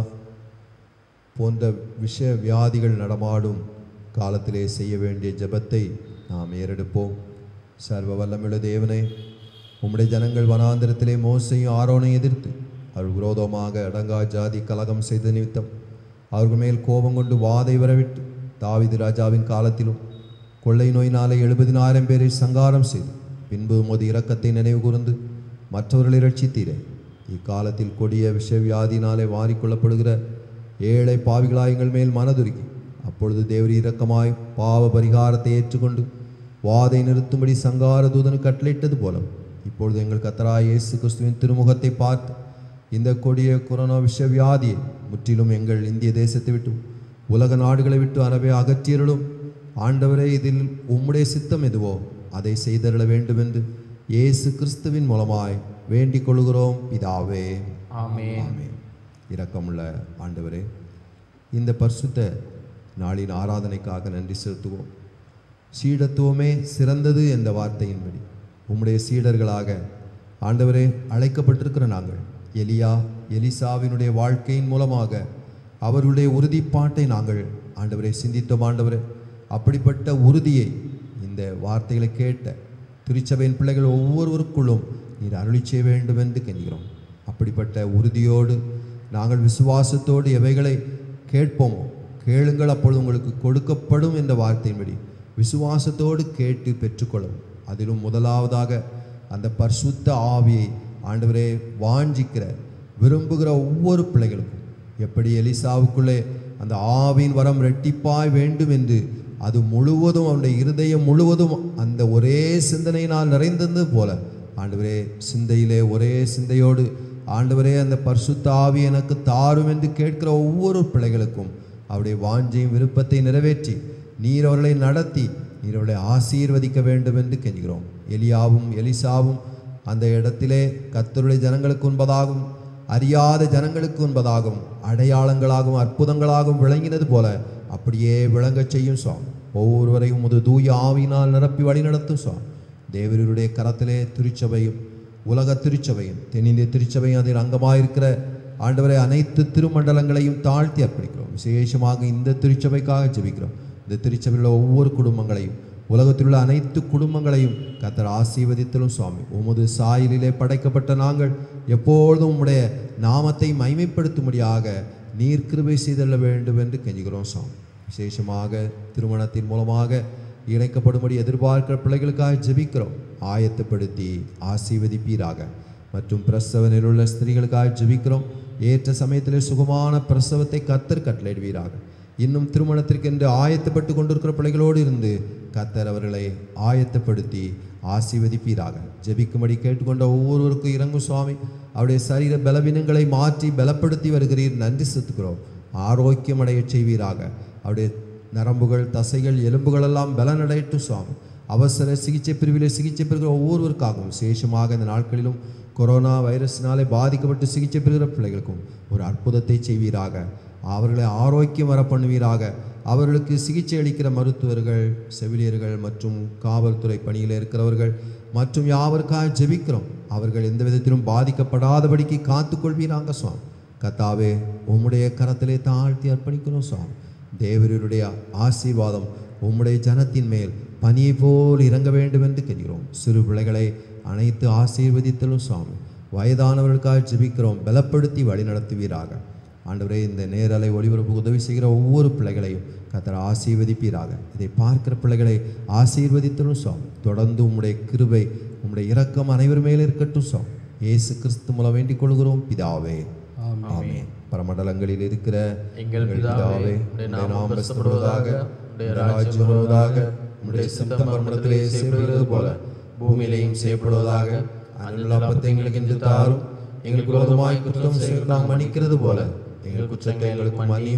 [SPEAKER 1] போன்ற விஷ வியாதிகள் நடமாடும் காலத்திலே செய்ய வேண்டிய ஜெபத்தை நாம் ஏறெடுப்போம் சர்வ வல்லமுள்ள தேவனே உம்முடைய ஜனங்கள் வனாந்திரத்திலே மோசையும் ஆரோனை எதிர்த்து அவர்கள் விரோதமாக அடங்கா ஜாதி கலகம் செய்த நிமித்தம் அவர்கள் மேல் கோபம் கொண்டு வாதை வரவிட்டு தாவீது ராஜாவின் காலத்திலும் கொள்ளை நோயினாலே எழுபதினாயிரம் பேரை சங்காரம் செய்து பின்பு உமது இரக்கத்தை நினைவு கூர்ந்து மற்றவர்களை ரட்சித்தீரே இக்காலத்தில் கொடிய விஷவியாதினாலே வாரிக்கொள்ளப்படுகிற ஏழை பாவிகளாய் எங்கள் மேல் மனதுருகி அப்பொழுது தேவரி இரக்கமாய் பாவ பரிகாரத்தை ஏற்றுக்கொண்டு வாதை நிறுத்தும்படி சங்கார தூதனு கட்டளையிட்டது போல இப்பொழுது எங்கள் கத்தராய் இயேசு கிறிஸ்துவின் திருமுகத்தை பார்த்து இந்த கொடிய கொரோனா விஷவியாதியை முற்றிலும் எங்கள் இந்திய தேசத்தை விட்டு உலக நாடுகளை விட்டு அறவே அகற்றியருளும் ஆண்டவரே இதில் உம்முடைய சித்தம் எதுவோ அதை செய்தருள வேண்டும் என்று இயேசு கிறிஸ்துவின் மூலமாய் வேண்டிக் கொள்கிறோம் பிதாவே
[SPEAKER 3] ஆமென்
[SPEAKER 1] ஆமென். இரக்கமுள்ள ஆண்டவரே இந்த பரிசுத்த நாளின் ஆராதனைக்காக நன்றி செலுத்துவோம் சீடத்துவமே சிறந்தது என்ற வார்த்தையின்படி உம்முடைய சீடர்களாக ஆண்டவரே அழைக்கப்பட்டிருக்கிற நாங்கள் எலியா எலிசாவினுடைய வாழ்க்கையின் மூலமாக அவர்களுடைய உறுதிப்பாட்டை நாங்கள் ஆண்டவரை சிந்தித்தோம் ஆண்டவரே அப்படிப்பட்ட உறுதியை இந்த வார்த்தைகளை கேட்ட திருச்சபையின் பிள்ளைகள் ஒவ்வொருவருக்குள்ளும் நீர் அருளி செய்ய வேண்டும் என்று கெஞ்சுகிறோம் அப்படிப்பட்ட உறுதியோடு நாங்கள் விசுவாசத்தோடு எவைகளை கேட்போமோ கேளுங்கள் அப்பொழுது உங்களுக்கு கொடுக்கப்படும் என்ற வார்த்தையின்படி விசுவாசத்தோடு கேட்டு பெற்றுக்கொள்ளும் அதிலும் முதலாவதாக அந்த பரிசுத்த ஆவியை ஆண்டவரே வாஞ்சிக்கிற விரும்புகிற ஒவ்வொரு பிள்ளைகளுக்கும் எப்படி எலிசாவுக்குள்ளே அந்த ஆவியின் வரம் ரெட்டிப்பாய் வேண்டும் என்று அது முழுவதும் அவனுடைய இருதயம் முழுவதும் அந்த ஒரே சிந்தனையினால் நிறைந்தது போல ஆண்டவரே சிந்தையிலே ஒரே சிந்தையோடு ஆண்டவரே அந்த பரிசுத்த ஆவி எனக்கு தாரும் என்று கேட்கிற ஒவ்வொரு பிள்ளைகளுக்கும் அவருடைய வாஞ்சையும் விருப்பத்தை நிறைவேற்றி நீர் அவர்களை நடத்தி நீர் அவர்களை ஆசீர்வதிக்க வேண்டும் என்று கெஞ்சுகிறோம் எலியாவும் எலிசாவும் அந்த இடத்திலே கர்த்தருடைய ஜனங்களுக்கு உண்பதாகும் அறியாத ஜனங்களுக்கு உண்பதாகும் அடையாளங்களாகவும் அற்புதங்களாகவும் விளங்கினது போல அப்படியே விளங்கச் செய்யும் சுவாமி ஒவ்வொருவரையும் முது தூய ஆவியினால் நிரப்பி வழிநடத்தும் சுவாமி தேவருடைய கரத்திலே திருச்சபையும் உலக திருச்சபையும் தென்னிந்திய திருச்சபையும் அதில் அங்கமாயிருக்கிற ஆண்டவரை அனைத்து திருமண்டலங்களையும் தாழ்த்தி அர்ப்பணிக்கிறோம் விசேஷமாக இந்த திருச்சபைக்காக ஜெபிக்கிறோம் இந்த திருச்சபையில் உள்ள ஒவ்வொரு குடும்பங்களையும் உலகத்தில் உள்ள அனைத்து குடும்பங்களையும் கத்தர் ஆசீர்வதித்தலும் சுவாமி உமது சாயலிலே படைக்கப்பட்ட நாங்கள் எப்பொழுதும் உம்முடைய நாமத்தை மைமைப்படுத்தும்படியாக நீர் கிருபை செய்தள்ள வேண்டும் என்று கெஞ்சுகிறோம் சுவாமி விசேஷமாக திருமணத்தின் மூலமாக இணைக்கப்படும்படி எதிர்பார்க்கிற பிள்ளைகளுக்காக ஜெபிக்கிறோம் ஆயத்தப்படுத்தி ஆசீர்வதிப்பீராக மற்றும் பிரசவனில் உள்ள ஸ்திரீகளுக்காக ஜெபிக்கிறோம் ஏற்ற சமயத்திலே சுகமான பிரசவத்தை கத்தர் கட்டளையிடுவீராக இன்னும் திருமணத்திற்கென்று ஆயத்தப்பட்டு கொண்டிருக்கிற பிள்ளைகளோடு இருந்து கத்தர் அவர்களை ஆயத்தப்படுத்தி ஆசீர்வதிப்பீராக ஜெபிக்கும்படி கேட்டுக்கொண்ட ஒவ்வொருவருக்கும் இறங்கும் சுவாமி அவருடைய சரீர பலவீனங்களை மாற்றி பலப்படுத்தி வருகிறீர் நன்றி செலுத்துகிறோம் ஆரோக்கியம் அடையச் செய்வீராக அவருடைய நரம்புகள் தசைகள் எலும்புகள் எல்லாம் பலனடையட்டும் சுவாமி அவசர சிகிச்சை பிரிவிலே சிகிச்சை பெறுகிற ஒவ்வொருவருக்காகவும் விசேஷமாக இந்த நாட்களிலும் கொரோனா வைரஸினாலே பாதிக்கப்பட்டு சிகிச்சை பெறுகிற பிள்ளைகளுக்கும் ஒரு அற்புதத்தை செய்வீராக அவர்களை ஆரோக்கியம் வர பண்ணுவீராக அவர்களுக்கு சிகிச்சை அளிக்கிற மருத்துவர்கள் செவிலியர்கள் மற்றும் காவல்துறை பணியில் இருக்கிறவர்கள் மற்றும் யாவருக்காக ஜெபிக்கிறோம் அவர்கள் எந்த விதத்திலும் பாதிக்கப்படாதபடிக்கு காத்துக்கொள்வீராங்க சுவாமி கத்தாவே உம்முடைய கரத்திலே தாழ்த்தி அர்ப்பணிக்கிறோம் சுவாமி தேவருடைய ஆசீர்வாதம் உம்முடைய ஜனத்தின் மேல் பனியை போல் இறங்க வேண்டும் என்று கெஞ்சுகிறோம் சிறு பிள்ளைகளை அனைத்து ஆசீர்வதித்தலும் சுவாமி வயதானவர்களுக்காக ஜெபிக்கிறோம் பலப்படுத்தி வழிநடத்துவீராக ஆண்டவரே இந்த நேரலை ஒளிபரப்பு உதவி செய்கிற ஒவ்வொரு பிள்ளைகளையும் கத்தர் ஆசீர்வதிப்பீராக இதை பார்க்கிற பிள்ளைகளை ஆசீர்வதித்தலும் சுவாமி தொடர்ந்து உம்முடைய கிருபை உம்முடைய இரக்கம் அனைவர் மேலே இருக்கட்டும் சுவாமி இயேசு கிறிஸ்து மூலம் வேண்டிக் கொள்கிறோம் பிதாவே ஆமென் பரமண்டலங்களில் இருக்கிற
[SPEAKER 3] எங்கள் பிதாவே உடைய நாமம் பரிசுத்தப்படுவதாக உடைய ராஜ்யம் வருவதாக உடைய சித்தம் பரமண்டலத்திலே செய்யப்படுகிறது போல பூமியிலேயும் செய்யப்படுவதாக அன்றுள்ள அப்பத்தை எங்களுக்கு இன்று தாரும் எங்களுக்கு விரோதமாய் குற்றம் செய்து நாம் மன்னிக்கிறது போல எங்கள் குற்றங்களை எங்களுக்கு மன்னியும்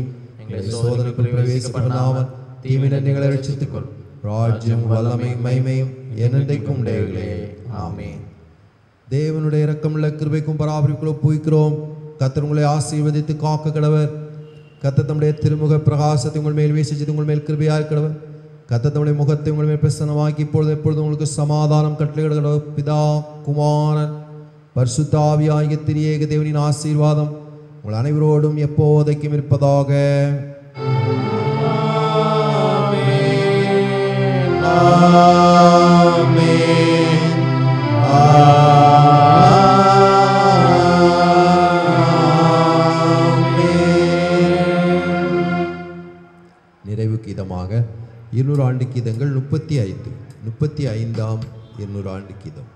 [SPEAKER 3] எங்களை சோதனைக்குள் பிரவேசிக்கப்படாமல் தீவின நிகளை ரட்சித்துக்கொள் ராஜ்யம் வல்லமை மைமையும் என்னென்றைக்கும் உடையவர்களே ஆமென்
[SPEAKER 1] தேவனுடைய இரக்கமுள்ள கிருபைக்கும் பராபரிப்புகளும் ஒப்புவிக்கிறோம் கத்தர் உங்களை ஆசீர்வதித்து காக்க கடவர் கத்த தம்முடைய திருமுக பிரகாசத்தை உங்கள் மேல் வீசிச்சு உங்கள் மேல் கிருபையாக கடவர் கத்த தம்முடைய முகத்தை உங்கள் மேல் பிரசன்னமாக்கி இப்பொழுது எப்பொழுதும் உங்களுக்கு சமாதானம் கட்டளையிட கடவர் பிதா குமாரன் பரிசுத்தாவியாகிய திரியேக தேவனின் ஆசீர்வாதம் உங்கள் அனைவரோடும் எப்போதைக்கும் இருப்பதாக நிறைவு கீதமாக இருநூறு ஆண்டு கீதங்கள் முப்பத்தி ஐந்து முப்பத்தி ஐந்தாம் இருநூறு ஆண்டு கீதம்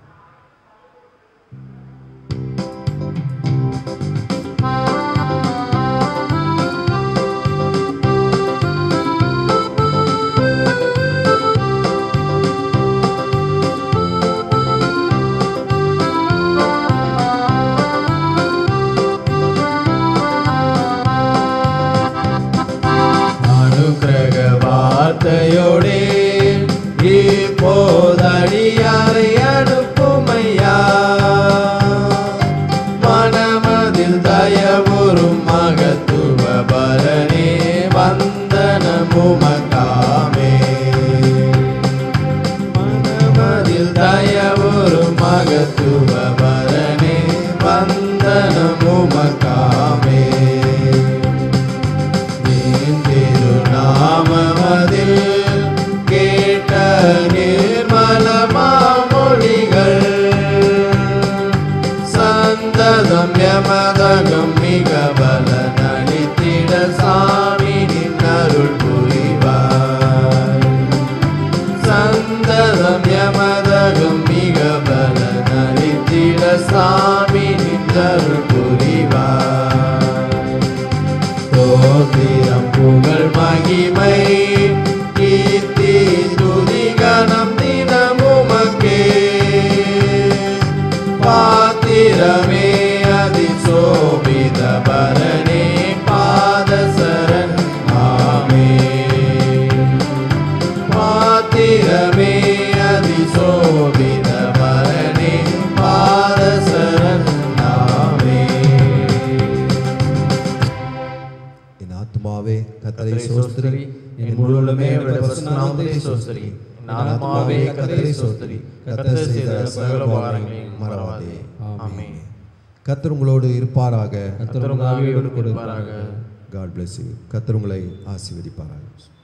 [SPEAKER 3] அனுக்கிரக வார்த்தையோடே இப்போதடியாரை அனுப்புமையா மனமதில் தயவுறும் மகத்துவ பலனே வந்தனமுமக்காமே மனமதில் தயவுறும் மகத்துவ பலனே வந்தனமுமக்காமே திருநாமமதில் கேட்ட நிர்மலமாமொழிகள் சந்ததம் யமதகம் மிக பல நடித்திட சாமி நின்னருள் புரிவார் சந்ததம் யமதகம் மிக பல நடித்திட சாமி நின்னருள் புரிவார் ஸ்தோத்திரம் புகழ் மகிமை கீர்த்தி துதி கணம் தினமுமக்கே பாத்திரமே அதி சோபித பரணே பாதசரன் ஆமே பாத்திரமே அதி சோபித பரணே பாதசரன் ஆமே
[SPEAKER 1] என் ஆத்மாவே கத்தரை
[SPEAKER 3] கர்த்தரை
[SPEAKER 1] சோஸ்திரி
[SPEAKER 3] சோஸ்திரி என் முழுவலுமே அவருடைய பரிசுத்த நாமத்தை சோஸ்திரி என் ஆத்மாவே கர்த்தரை சோஸ்திரி கர்த்தர் செய்த சகல உபகாரங்களையும் மறவாதே ஆமென்
[SPEAKER 1] கத்தர் உங்களோடு இருப்பாராக
[SPEAKER 3] கர்த்தர் உங்கள் ஆவியோடு கொடுப்பாராக
[SPEAKER 1] காட் bless you கத்தர் உங்களை ஆசீர்வதிப்பாராக